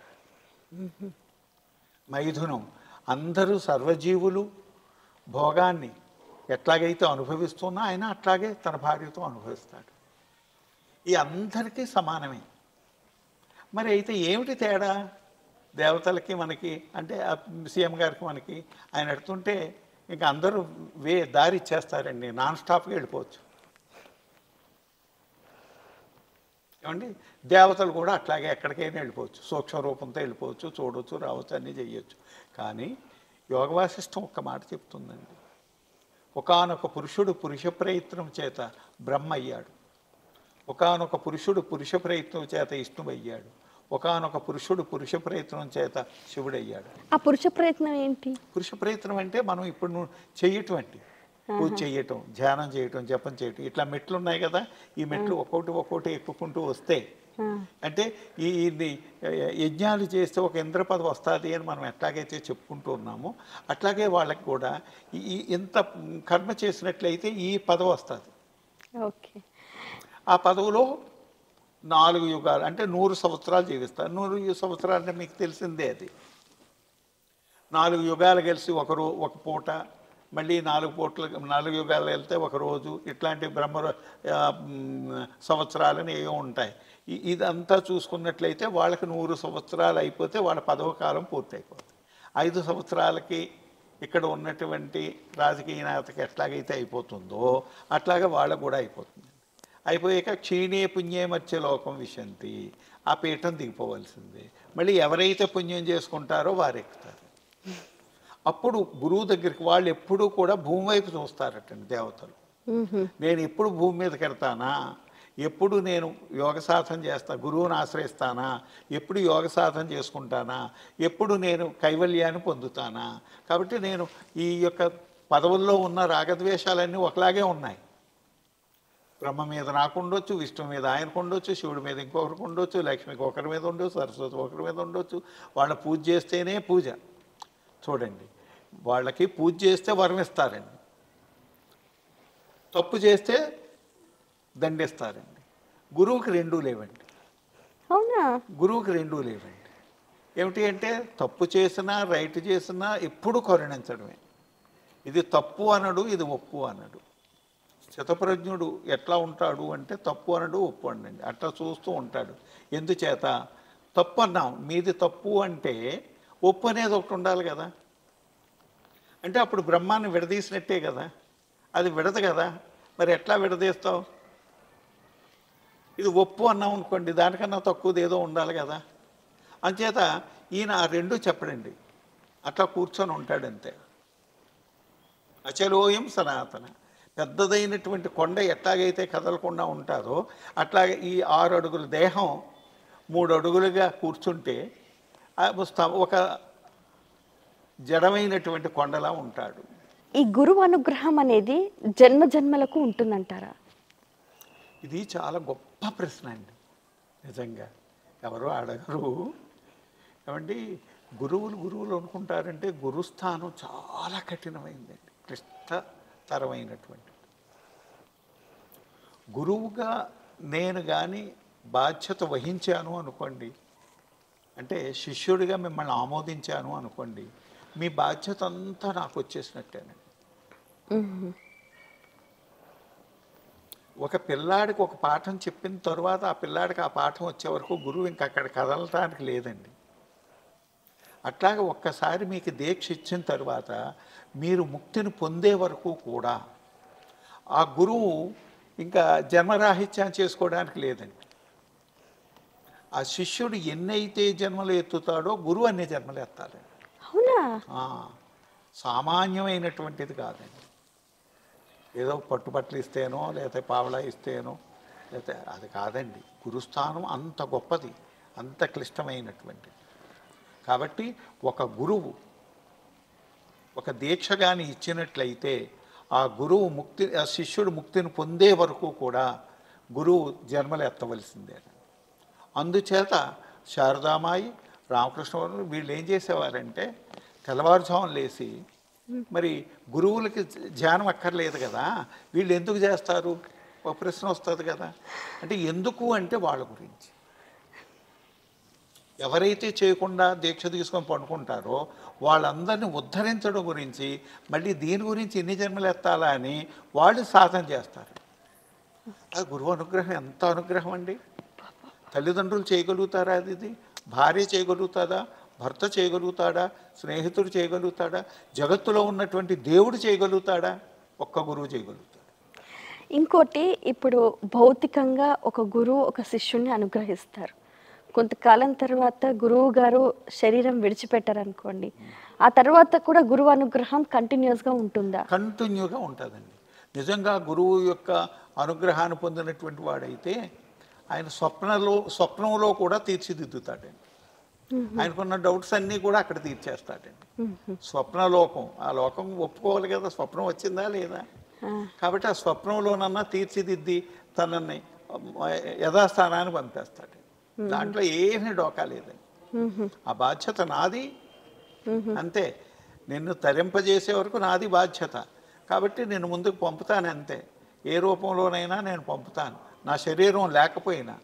మైథునం అందరూ సర్వజీవులు భోగాన్ని ఎట్లాగైతే అనుభవిస్తున్నా ఆయన అట్లాగే తన భార్యతో అనుభవిస్తాడు ఈ అందరికీ సమానమే మరి అయితే ఏమిటి తేడా దేవతలకి మనకి అంటే ఆ సీఎం గారికి మనకి ఆయన ఎడుతుంటే ఇంకా అందరూ వే దారి ఇచ్చేస్తారండి నాన్ స్టాప్గా వెళ్ళిపోవచ్చు ఏమండి దేవతలు కూడా అట్లాగే ఎక్కడికైనా వెళ్ళిపోవచ్చు సూక్ష్మ రూపంతో వెళ్ళిపోవచ్చు చూడవచ్చు రావచ్చు అన్నీ చేయొచ్చు కానీ యోగ వాసిష్టం ఒక్క మాట చెప్తుందండి ఒకానొక పురుషుడు పురుష ప్రయత్నం చేత బ్రహ్మ అయ్యాడు ఒకానొక పురుషుడు పురుష ప్రయత్నం చేత విష్ణువయ్యాడు ఒకానొక పురుషుడు పురుష ప్రయత్నం చేత శివుడయ్యాడు ఆ పురుష ప్రయత్నం ఏంటి పురుష ప్రయత్నం అంటే మనం ఇప్పుడు నువ్వు చెయ్యటువంటి పూజ చేయటం ధ్యానం చేయటం జపం చేయటం ఇట్లా మెట్లు ఉన్నాయి కదా ఈ మెట్లు ఒక్కొక్కటి ఒక్కొక్కటి ఎక్కుకుంటూ వస్తే ఆ, అంటే ఈ ఇది యజ్ఞాలు చేస్తే ఒక ఇంద్ర పదవి వస్తుంది అని మనం ఎట్లాగైతే చెప్పుకుంటూ ఉన్నామో అట్లాగే వాళ్ళకి కూడా ఈ- ఈ ఇంత కర్మ చేసినట్లయితే ఈ పదవి వస్తుంది ఓకే ఆ పదవిలో నాలుగు యుగాలు అంటే నూరు సంవత్సరాలు జీవిస్తారు నూరు యు- సంవత్సరాలు అంటే మీకు తెలిసిందే అది నాలుగు యుగాలు కలిసి ఒక రో ఒక పూట మళ్ళీ నాలుగు పూటలు నాలుగు యుగాలు వెళ్తే ఒక రోజు ఇట్లాంటి బ్రహ్మ ఆ, మ్, సంవత్సరాలని ఏవో ఉంటాయి ఇ- ఇదంతా చూసుకున్నట్లయితే వాళ్ళకి నూరు సంవత్సరాలు అయిపోతే వాళ్ళ పదవ కాలం పూర్తయిపోతుంది ఐదు సంవత్సరాలకి ఇక్కడ ఉన్నటువంటి రాజకీయ నేతకి ఎట్లాగైతే అయిపోతుందో అట్లాగే వాళ్ళకు కూడా అయిపోతుంది అయిపోయాక క్షీణే పుణ్యే మధ్య లోకం విశంతి ఆ పీఠం దిగిపోవలసిందే మళ్ళీ ఎవరైతే పుణ్యం చేసుకుంటారో వారు ఎక్కుతారు అప్పుడు గురువు దగ్గరికి వాళ్ళు ఎప్పుడూ కూడా భూమి వైపు చూస్తారటండి దేవతలు మ్మ్హ్మ్. నేను ఎప్పుడు భూమి మీదకి వెళ్తానా ఎప్పుడు నేను యోగ సాధన చేస్తా గురువుని ఆశ్రయిస్తానా ఎప్పుడు యోగ సాధన చేసుకుంటానా ఎప్పుడు నేను కైవల్యాన్ని పొందుతానా కాబట్టి నేను ఈ యొక్క పదవుల్లో ఉన్న రాగద్వేషాలన్నీ ఒకలాగే ఉన్నాయి బ్రహ్మ మీద నాకు ఉండొచ్చు విష్ణు మీద ఆయనకు ఉండొచ్చు శివుడి మీద ఇంకొకరికి ఉండొచ్చు లక్ష్మికి ఒకరి మీద ఉండొచ్చు సరస్వతి ఒకరి మీద ఉండొచ్చు వాళ్ళ పూజ చేస్తేనే పూజ చూడండి వాళ్ళకి పూజ చేస్తే వరం ఇస్తారండి తప్పు చేస్తే దండిస్తారండి గురువుకి రెండూ లేవండి అవునా గురువుకి రెండూ లేవండి ఏమిటి అంటే తప్పు చేసినా రైట్ చేసినా ఎప్పుడు కరుణించడమే ఇది తప్పు అనడు ఇది ఒప్పు అనడు శతప్రజ్ఞుడు ఎట్లా ఉంటాడు అంటే తప్పు అనడు ఒప్పు అనండి అట్లా చూస్తూ ఉంటాడు ఎందుచేత తప్పు అన్నాం మీది తప్పు అంటే ఒప్పు అనేది ఒకటి ఉండాలి కదా అంటే అప్పుడు బ్రహ్మాన్ని విడదీసినట్టే కదా అది విడదు కదా మరి ఎట్లా విడదీస్తావు ఇది ఒప్పు అన్నాం అనుకోండి దానికన్నా తక్కువది ఏదో ఉండాలి కదా అంచేత ఈయన ఆ రెండు చెప్పడండి అట్లా కూర్చొని ఉంటాడంతే అచలోయం సనాతన పెద్దదైనటువంటి కొండ ఎట్లాగైతే కదలకుండా ఉంటారో అట్లాగే ఈ ఆరు అడుగుల దేహం మూడు అడుగులుగా కూర్చుంటే ఆ స్త- ఒక జడమైనటువంటి కొండలా ఉంటాడు ఈ గురువు అనుగ్రహం అనేది జన్మ జన్మలకు ఉంటుందంటారా ఇది చాలా గొప్ప ప్రశ్న అండి నిజంగా ఎవరో అడగరు ఏమండి గురువులు గురువులు అనుకుంటారంటే గురుస్థానం చాలా కఠినమైందండి క్లిష్టతరమైనటువంటి గురువుగా నేను కానీ బాధ్యత వహించాను అనుకోండి అంటే శిష్యుడిగా మిమ్మల్ని ఆమోదించాను అనుకోండి మీ బాధ్యత అంతా నాకు వచ్చేసినట్టేనండి ఒక పిల్లాడికి ఒక పాఠం చెప్పిన తర్వాత ఆ పిల్లాడికి ఆ పాఠం వచ్చే వరకు గురువు ఇంకా అక్కడ కదలటానికి లేదండి అట్లాగే ఒక్కసారి మీకు దీక్ష ఇచ్చిన తర్వాత మీరు ముక్తిని పొందే వరకు కూడా ఆ గురువు ఇంకా జన్మరాహిత్యం చేసుకోవడానికి లేదండి ఆ శిష్యుడు ఎన్నైతే జన్మలు ఎత్తుతాడో గురువు అన్ని జన్మలు ఎత్తాలండి అవునా ఆ, సామాన్యమైనటువంటిది కాదండి ఏదో పట్టుబట్టలు ఇస్తేనో లేకపోతే పావలా ఇస్తేనో లేకపోతే అది కాదండి గురుస్థానం అంత గొప్పది అంత క్లిష్టమైనటువంటిది కాబట్టి ఒక గురువు ఒక దీక్ష కానీ ఇచ్చినట్లయితే ఆ గురువు ముక్తి ఆ శిష్యుడు ముక్తిని పొందే వరకు కూడా గురువు జన్మలు ఎత్తవలసిందే అందుచేత శారదామాయి రామకృష్ణవరం వీళ్ళు ఏం చేసేవారంటే తెల్లవారుజామున లేచి మరి గురువులకి ధ్యానం అక్కర్లేదు కదా వీళ్ళు ఎందుకు చేస్తారు ఒక ప్రశ్న వస్తుంది కదా అంటే ఎందుకు అంటే వాళ్ళ గురించి ఎవరైతే చేయకుండా దీక్ష తీసుకొని పండుకుంటారో వాళ్ళందరినీ ఉద్ధరించడం గురించి మళ్ళీ దీని గురించి ఎన్ని జన్మలు ఎత్తాలా అని వాళ్ళు సాధన చేస్తారు అది గురువు అనుగ్రహం ఎంత అనుగ్రహం అండి తల్లిదండ్రులు చేయగలుగుతారా అది ఇది భార్య చేయగలుగుతాడా భర్త చేయగలుగుతాడా స్నేహితుడు చేయగలుగుతాడా జగత్తులో ఉన్నటువంటి దేవుడు చేయగలుగుతాడా ఒక్క గురువు చేయగలుగుతాడు ఇంకోటి ఇప్పుడు భౌతికంగా ఒక గురువు ఒక శిష్యుణ్ణి అనుగ్రహిస్తారు కొంతకాలం తర్వాత గురువు గారు శరీరం విడిచిపెట్టారనుకోండి ఆ తర్వాత కూడా గురువు అనుగ్రహం కంటిన్యూస్గా ఉంటుందా కంటిన్యూగా ఉంటుందండి నిజంగా గురువు యొక్క అనుగ్రహాన్ని పొందినటువంటి వాడైతే ఆయన స్వప్నలో స్వప్నంలో కూడా తీర్చిదిద్దుతాడండి ఆయనకున్న డౌట్స్ అన్నీ కూడా అక్కడ తీర్చేస్తాడండి స్వప్నలోకం ఆ లోకం ఒప్పుకోవాలి కదా స్వప్నం వచ్చిందా లేదా కాబట్టి ఆ స్వప్నంలోనన్నా తీర్చిదిద్ది తనని యథాస్థానాన్ని పంపేస్తాడు దాంట్లో ఏమీ డోకా లేదండి ఆ బాధ్యత నాది అంతే నిన్ను తరింపజేసే వరకు నాది బాధ్యత కాబట్టి నేను ముందుకు పంపుతాను అంతే ఏ రూపంలోనైనా నేను పంపుతాను నా శరీరం లేకపోయినా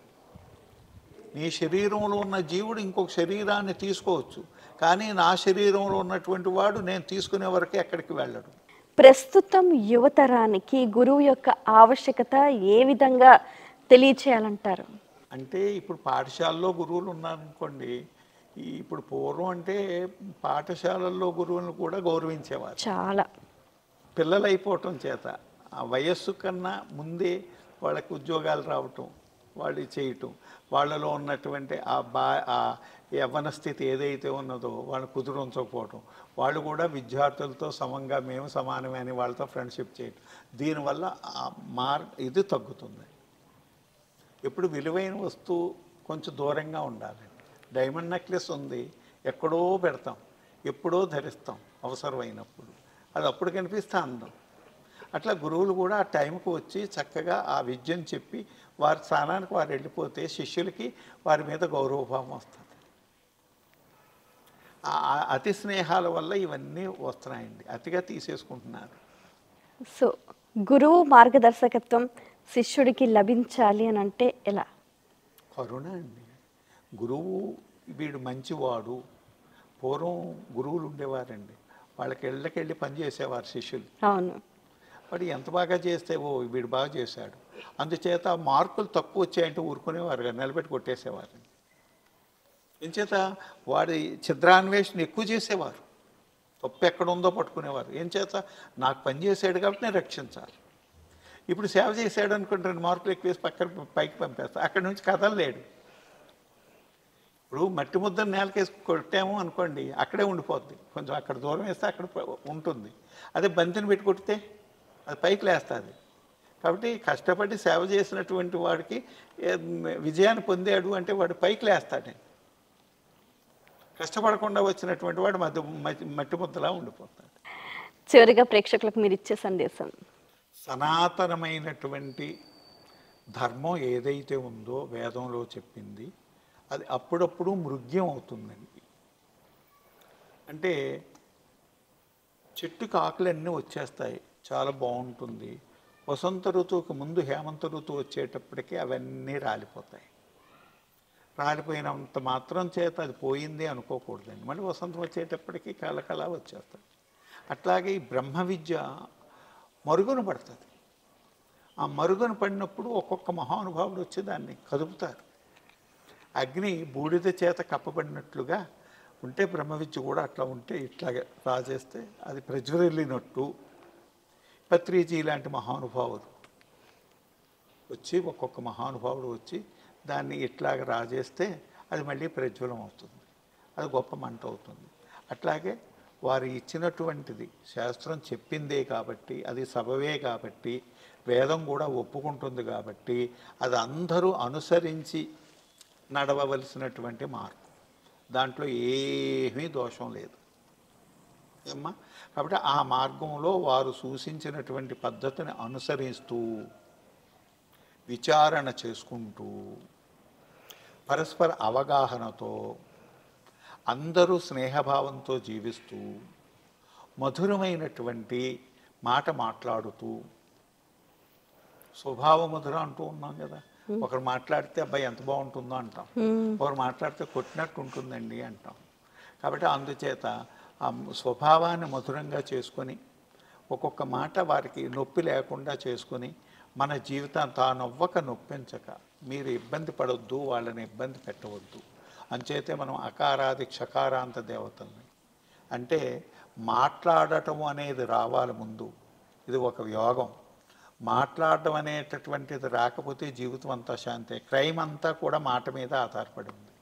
నీ శరీరంలో ఉన్న జీవుడు ఇంకొక శరీరాన్ని తీసుకోవచ్చు కానీ నా శరీరంలో ఉన్నటువంటి వాడు నేను తీసుకునే వరకే ఎక్కడికి వెళ్ళడు ప్రస్తుతం యువతరానికి గురువు యొక్క ఆవశ్యకత ఏ విధంగా తెలియచేయాలంటారు అంటే ఇప్పుడు పాఠశాలలో గురువులు ఉన్నారనుకోండి ఈ ఇప్పుడు పూర్వం అంటే పాఠశాలల్లో గురువులను కూడా గౌరవించేవారు చాలా పిల్లలు అయిపోవటం చేత ఆ వయస్సు కన్నా ముందే వాళ్ళకి ఉద్యోగాలు రావటం వాళ్ళు చేయటం వాళ్ళలో ఉన్నటువంటి ఆ బా ఆ యవ్వన స్థితి ఏదైతే ఉన్నదో వాళ్ళు కుదురుంచకపోవటం వాళ్ళు కూడా విద్యార్థులతో సమంగా మేము సమానమే అని వాళ్ళతో ఫ్రెండ్షిప్ చేయటం దీనివల్ల ఆ మార్ ఇది తగ్గుతుంది ఎప్పుడు విలువైన వస్తువు కొంచెం దూరంగా ఉండాలి డైమండ్ నెక్లెస్ ఉంది ఎక్కడో పెడతాం ఎప్పుడో ధరిస్తాం అవసరమైనప్పుడు అది అప్పుడు కనిపిస్తే అందం అట్లా గురువులు కూడా ఆ టైంకి వచ్చి చక్కగా ఆ విద్యను చెప్పి వారి స్థానానికి వారు వెళ్ళిపోతే శిష్యులకి వారి మీద గౌరవభావం వస్తుంది ఆ ఆ అతి స్నేహాల వల్ల ఇవన్నీ వస్తున్నాయండి అతిగా తీసేసుకుంటున్నారు సో గురువు మార్గదర్శకత్వం శిష్యుడికి లభించాలి అని అంటే ఎలా కరుణ అండి గురువు వీడు మంచివాడు పూర్వం గురువులు ఉండేవారండి వాళ్ళకి ఇళ్ళకెళ్ళి పని చేసేవారు శిష్యులు అవును వాడు ఎంత బాగా చేస్తే ఓ వీడు బాగా చేశాడు అందుచేత మార్కులు తక్కువ వచ్చాయంటే ఊరుకునేవారు కదా, నిలబెట్టి కొట్టేసేవారు ఎంచేత వాడి ఛిద్రాన్వేషణ ఎక్కువ చేసేవారు తప్పు ఎక్కడ ఉందో పట్టుకునేవారు ఏం చేత నాకు పని చేశాడు కాబట్టి నేను రక్షించాలి ఇప్పుడు సేవ చేశాడు అనుకుంటే రెండు మార్కులు ఎక్కువ వేసి పక్కన పైకి పంపేస్తా అక్కడి నుంచి కదలలేడు ఇప్పుడు మట్టి ముద్దను నేలకేసి కొట్టాము అనుకోండి అక్కడే ఉండిపోద్ది కొంచెం అక్కడ దూరం వేస్తే అక్కడ ప- ఉంటుంది అదే బంతిని పెట్టి కొడితే అది పైకి లేస్తుంది కాబట్టి కష్టపడి సేవ చేసినటువంటి వాడికి ఏ, విజయాన్ని పొందాడు అంటే వాడు పైకి లేస్తాడే కష్టపడకుండా వచ్చినటువంటి వాడు మధ్య మట్టి- మట్టి ముద్దలా ఉండిపోతాడు చివరిగా ప్రేక్షకులకు మీరు ఇచ్చే సందేశం సనాతనమైనటువంటి ధర్మం ఏదైతే ఉందో వేదంలో చెప్పింది అది అప్పుడప్పుడు మృగ్యం అవుతుందండి అంటే చెట్టుకు ఆకులన్నీ వచ్చేస్తాయి చాలా బాగుంటుంది వసంత ఋతువుకి ముందు హేమంత ఋతువు వచ్చేటప్పటికి అవన్నీ రాలిపోతాయి రాలిపోయినంత మాత్రం చేత అది పోయింది అనుకోకూడదండి మళ్ళీ వసంతం వచ్చేటప్పటికి కలకల వచ్చేస్తాయి అట్లాగే ఈ బ్రహ్మ విద్య మరుగున పడుతుంది ఆ మరుగున పడినప్పుడు ఒక్కొక్క మహానుభావుడు వచ్చి దాన్ని కదుపుతారు అగ్ని బూడిద చేత కప్పబడినట్లుగా ఉంటే బ్రహ్మ విద్య కూడా అట్లా ఉంటే ఇట్లాగే రాజేస్తే అది ప్రజ్వరిల్లినట్టు పత్రిజీ లాంటి మహానుభావులు వచ్చి ఒక్కొక్క మహానుభావుడు వచ్చి దాన్ని ఇట్లాగ రాజేస్తే అది మళ్ళీ ప్రజ్వలం అవుతుంది అది గొప్ప మంట అవుతుంది అట్లాగే వారు ఇచ్చినటువంటిది శాస్త్రం చెప్పిందే కాబట్టి అది సబవే కాబట్టి వేదం కూడా ఒప్పుకుంటుంది కాబట్టి అది అందరూ అనుసరించి నడవవలసినటువంటి మార్గం దాంట్లో ఏమీ దోషం లేదు ఏమ్మా కాబట్టి ఆ మార్గంలో వారు సూచించినటువంటి పద్ధతిని అనుసరిస్తూ విచారణ చేసుకుంటూ పరస్పర అవగాహనతో అందరూ స్నేహభావంతో జీవిస్తూ మధురమైనటువంటి మాట మాట్లాడుతూ స్వభావ మధుర అంటూ ఉన్నాం కదా ఒకరు మాట్లాడితే అబ్బాయి ఎంత బాగుంటుందో అంటాం ఒకరు మాట్లాడితే కొట్టినట్టు ఉంటుందండి అంటాం కాబట్టి అందుచేత ఆ స్వభావాన్ని మధురంగా చేసుకొని ఒక్కొక్క మాట వారికి నొప్పి లేకుండా చేసుకొని మన జీవితాన్ని తానొవ్వక నొప్పించక మీరు ఇబ్బంది పడొద్దు వాళ్ళని ఇబ్బంది పెట్టవద్దు అంచేతే మనం అకారాది క్షకారాంత దేవతల్ని అంటే మాట్లాడటం అనేది రావాలి ముందు ఇది ఒక యోగం మాట్లాడడం అనేటటువంటిది రాకపోతే జీవితం అంతా శాంతే క్రైమ్ అంతా కూడా మాట మీద ఆధారపడి ఉంది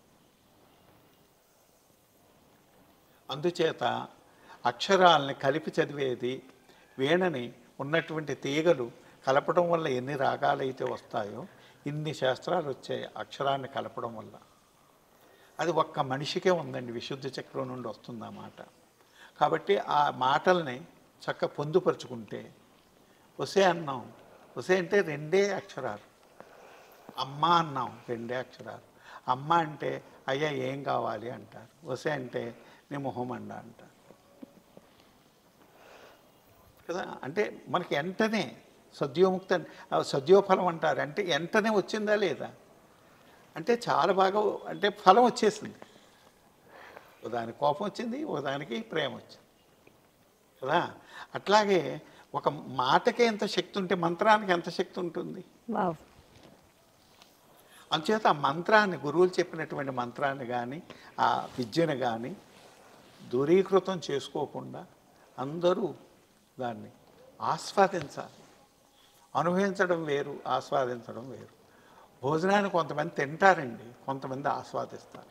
అందుచేత అక్షరాల్ని కలిపి చదివేది వీణని ఉన్నటువంటి తీగలు కలపడం వల్ల ఎన్ని రాగాలైతే వస్తాయో ఇన్ని శాస్త్రాలు వచ్చాయి అక్షరాన్ని కలపడం వల్ల అది ఒక్క మనిషికే ఉందండి విశుద్ధ చక్రం నుండి వస్తుంది ఆ మాట కాబట్టి ఆ మాటల్ని చక్క పొందుపరుచుకుంటే వసే అన్నాం వసే అంటే రెండే అక్షరాలు అమ్మ అన్నాం రెండే అక్షరాలు అమ్మ అంటే అయ్యా ఏం కావాలి అంటారు వసే అంటే నీ మొహం అండ అంటారు కదా అంటే మనకి వెంటనే సద్యోముక్త ఆ సద్యోఫలం అంటారు అంటే వెంటనే వచ్చిందా లేదా అంటే చాలా బాగా అంటే ఫలం వచ్చేసింది ఒకదానికి కోపం వచ్చింది ఒకదానికి ప్రేమ వచ్చింది కదా అట్లాగే ఒక మాటకే ఎంత శక్తి ఉంటే మంత్రానికి ఎంత శక్తి ఉంటుంది వావ్ అందుచేత ఆ మంత్రాన్ని గురువులు చెప్పినటువంటి మంత్రాన్ని కానీ ఆ విద్యను కానీ దూరీకృతం చేసుకోకుండా అందరూ దాన్ని ఆస్వాదించాలి అనుభవించడం వేరు ఆస్వాదించడం వేరు భోజనాన్ని కొంతమంది తింటారండి కొంతమంది ఆస్వాదిస్తారు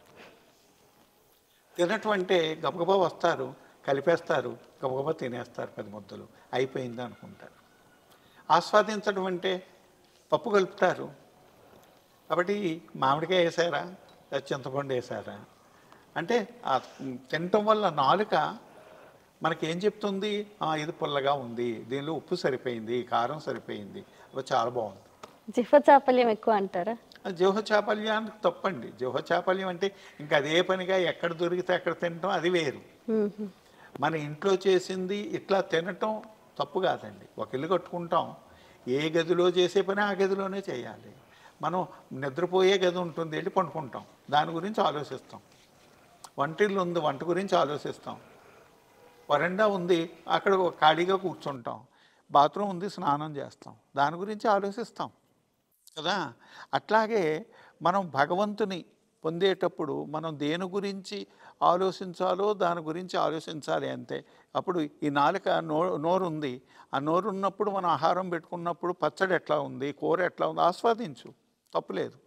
తినటం అంటే గబగబా వస్తారు కలిపేస్తారు గబగబా తినేస్తారు పది ముద్దలు అయిపోయింది అనుకుంటారు ఆస్వాదించడం అంటే పప్పు కలుపుతారు కాబట్టి మామిడికాయ వేసారా లేదా చింతపండు వేసారా అంటే ఆ తినటం వల్ల నాలుక మనకేం చెప్తుంది "ఆ, ఇది పుల్లగా ఉంది దీనిలో ఉప్పు సరిపోయింది కారం సరిపోయింది అవి చాలా బాగుంది జిహ్వ చాపల్యం ఎక్కువ అంటారా జిహ్వచాపల్యానికి తప్పండి జిహ్వచాపల్యం అంటే ఇంకా అదే పనిగా ఎక్కడ దొరికితే అక్కడ తినటం అది వేరు మ్మ్. మన ఇంట్లో చేసింది ఇట్లా తినటం తప్పు కాదండి ఒక ఇల్లు కట్టుకుంటాం ఏ గదిలో చేసే పని ఆ గదిలోనే చేయాలి మనం నిద్రపోయే గది ఉంటుంది వెళ్ళి పండుకుంటాం దాని గురించి ఆలోచిస్తాం వంటిల్లు ఉంది వంట గురించి ఆలోచిస్తాం వరండా ఉంది అక్కడ ఖాళీగా కూర్చుంటాం బాత్రూమ్ ఉంది స్నానం చేస్తాం దాని గురించి ఆలోచిస్తాం కదా అట్లాగే మనం భగవంతుని పొందేటప్పుడు మనం దేని గురించి ఆలోచించాలో దాని గురించి ఆలోచించాలి అంతే అప్పుడు ఈ నాలుక నో నోరు ఉంది ఆ నోరు ఉన్నప్పుడు మనం ఆహారం పెట్టుకున్నప్పుడు పచ్చడి ఎట్లా ఉంది కూర ఎట్లా ఉంది ఆస్వాదించు తప్పులేదు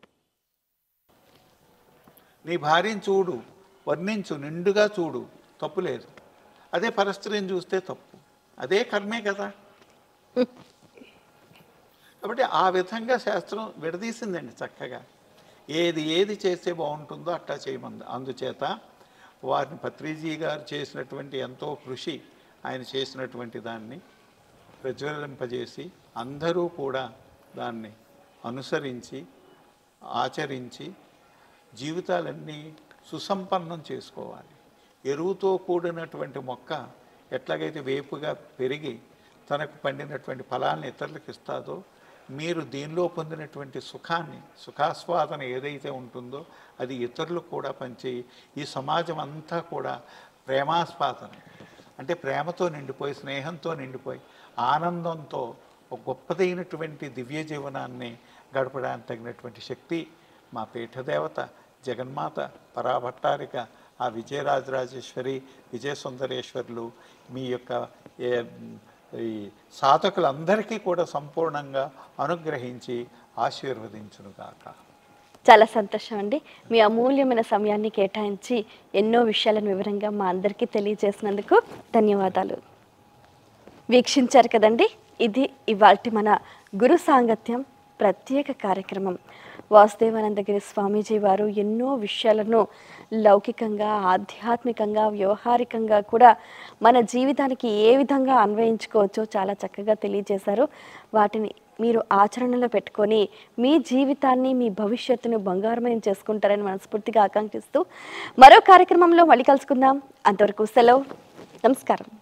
నీ భార్యను చూడు వర్ణించు నిండుగా చూడు తప్పులేదు అదే పరస్త్రీని చూస్తే తప్పు అదే కర్మే కదా కాబట్టి ఆ విధంగా శాస్త్రం విడదీసిందండి చక్కగా ఏది ఏది చేస్తే బాగుంటుందో అట్లా చేయమంది అందుచేత వారిని పత్రిజీ గారు చేసినటువంటి ఎంతో కృషి ఆయన చేసినటువంటి దాన్ని ప్రజ్వలింపజేసి అందరూ కూడా దాన్ని అనుసరించి ఆచరించి జీవితాలన్నీ సుసంపన్నం చేసుకోవాలి ఎరువుతో కూడినటువంటి మొక్క ఎట్లాగైతే వేపుగా పెరిగి తనకు పండినటువంటి ఫలాన్ని ఇతరులకు ఇస్తాదో మీరు దీనిలో పొందినటువంటి సుఖాన్ని సుఖాస్వాదన ఏదైతే ఉంటుందో అది ఇతరులకు కూడా పంచి ఈ సమాజం అంతా కూడా ప్రేమాస్వాదన అంటే ప్రేమతో నిండిపోయి స్నేహంతో నిండిపోయి ఆనందంతో ఒక గొప్పదైనటువంటి దివ్య జీవనాన్ని గడపడానికి తగినటువంటి శక్తి మా పీఠదేవత జగన్మాత పరాభట్టారిక ఆ విజయరాజరాజేశ్వరి విజయ సుందరేశ్వరులు మీ యొక్క ఏ- ఈ సాధకులందరికీ కూడా సంపూర్ణంగా అనుగ్రహించి ఆశీర్వదించునుగాక చాలా సంతోషం అండి మీ అమూల్యమైన సమయాన్ని కేటాయించి ఎన్నో విషయాలను వివరంగా మా అందరికీ తెలియజేసినందుకు ధన్యవాదాలు వీక్షించారు కదండి ఇది ఇవాల్టి మన గురు సాంగత్యం ప్రత్యేక కార్యక్రమం వాసుదేవానందగిరి స్వామీజీ వారు ఎన్నో విషయాలను లౌకికంగా ఆధ్యాత్మికంగా వ్యవహారికంగా కూడా మన జీవితానికి ఏ విధంగా అన్వయించుకోవచ్చో చాలా చక్కగా తెలియజేశారు వాటిని మీరు ఆచరణలో పెట్టుకొని మీ జీవితాన్ని మీ భవిష్యత్తును బంగారమయం చేసుకుంటారని మనస్ఫూర్తిగా ఆకాంక్షిస్తూ మరో కార్యక్రమంలో మళ్ళీ కలుసుకుందాం అంతవరకు సెలవు నమస్కారం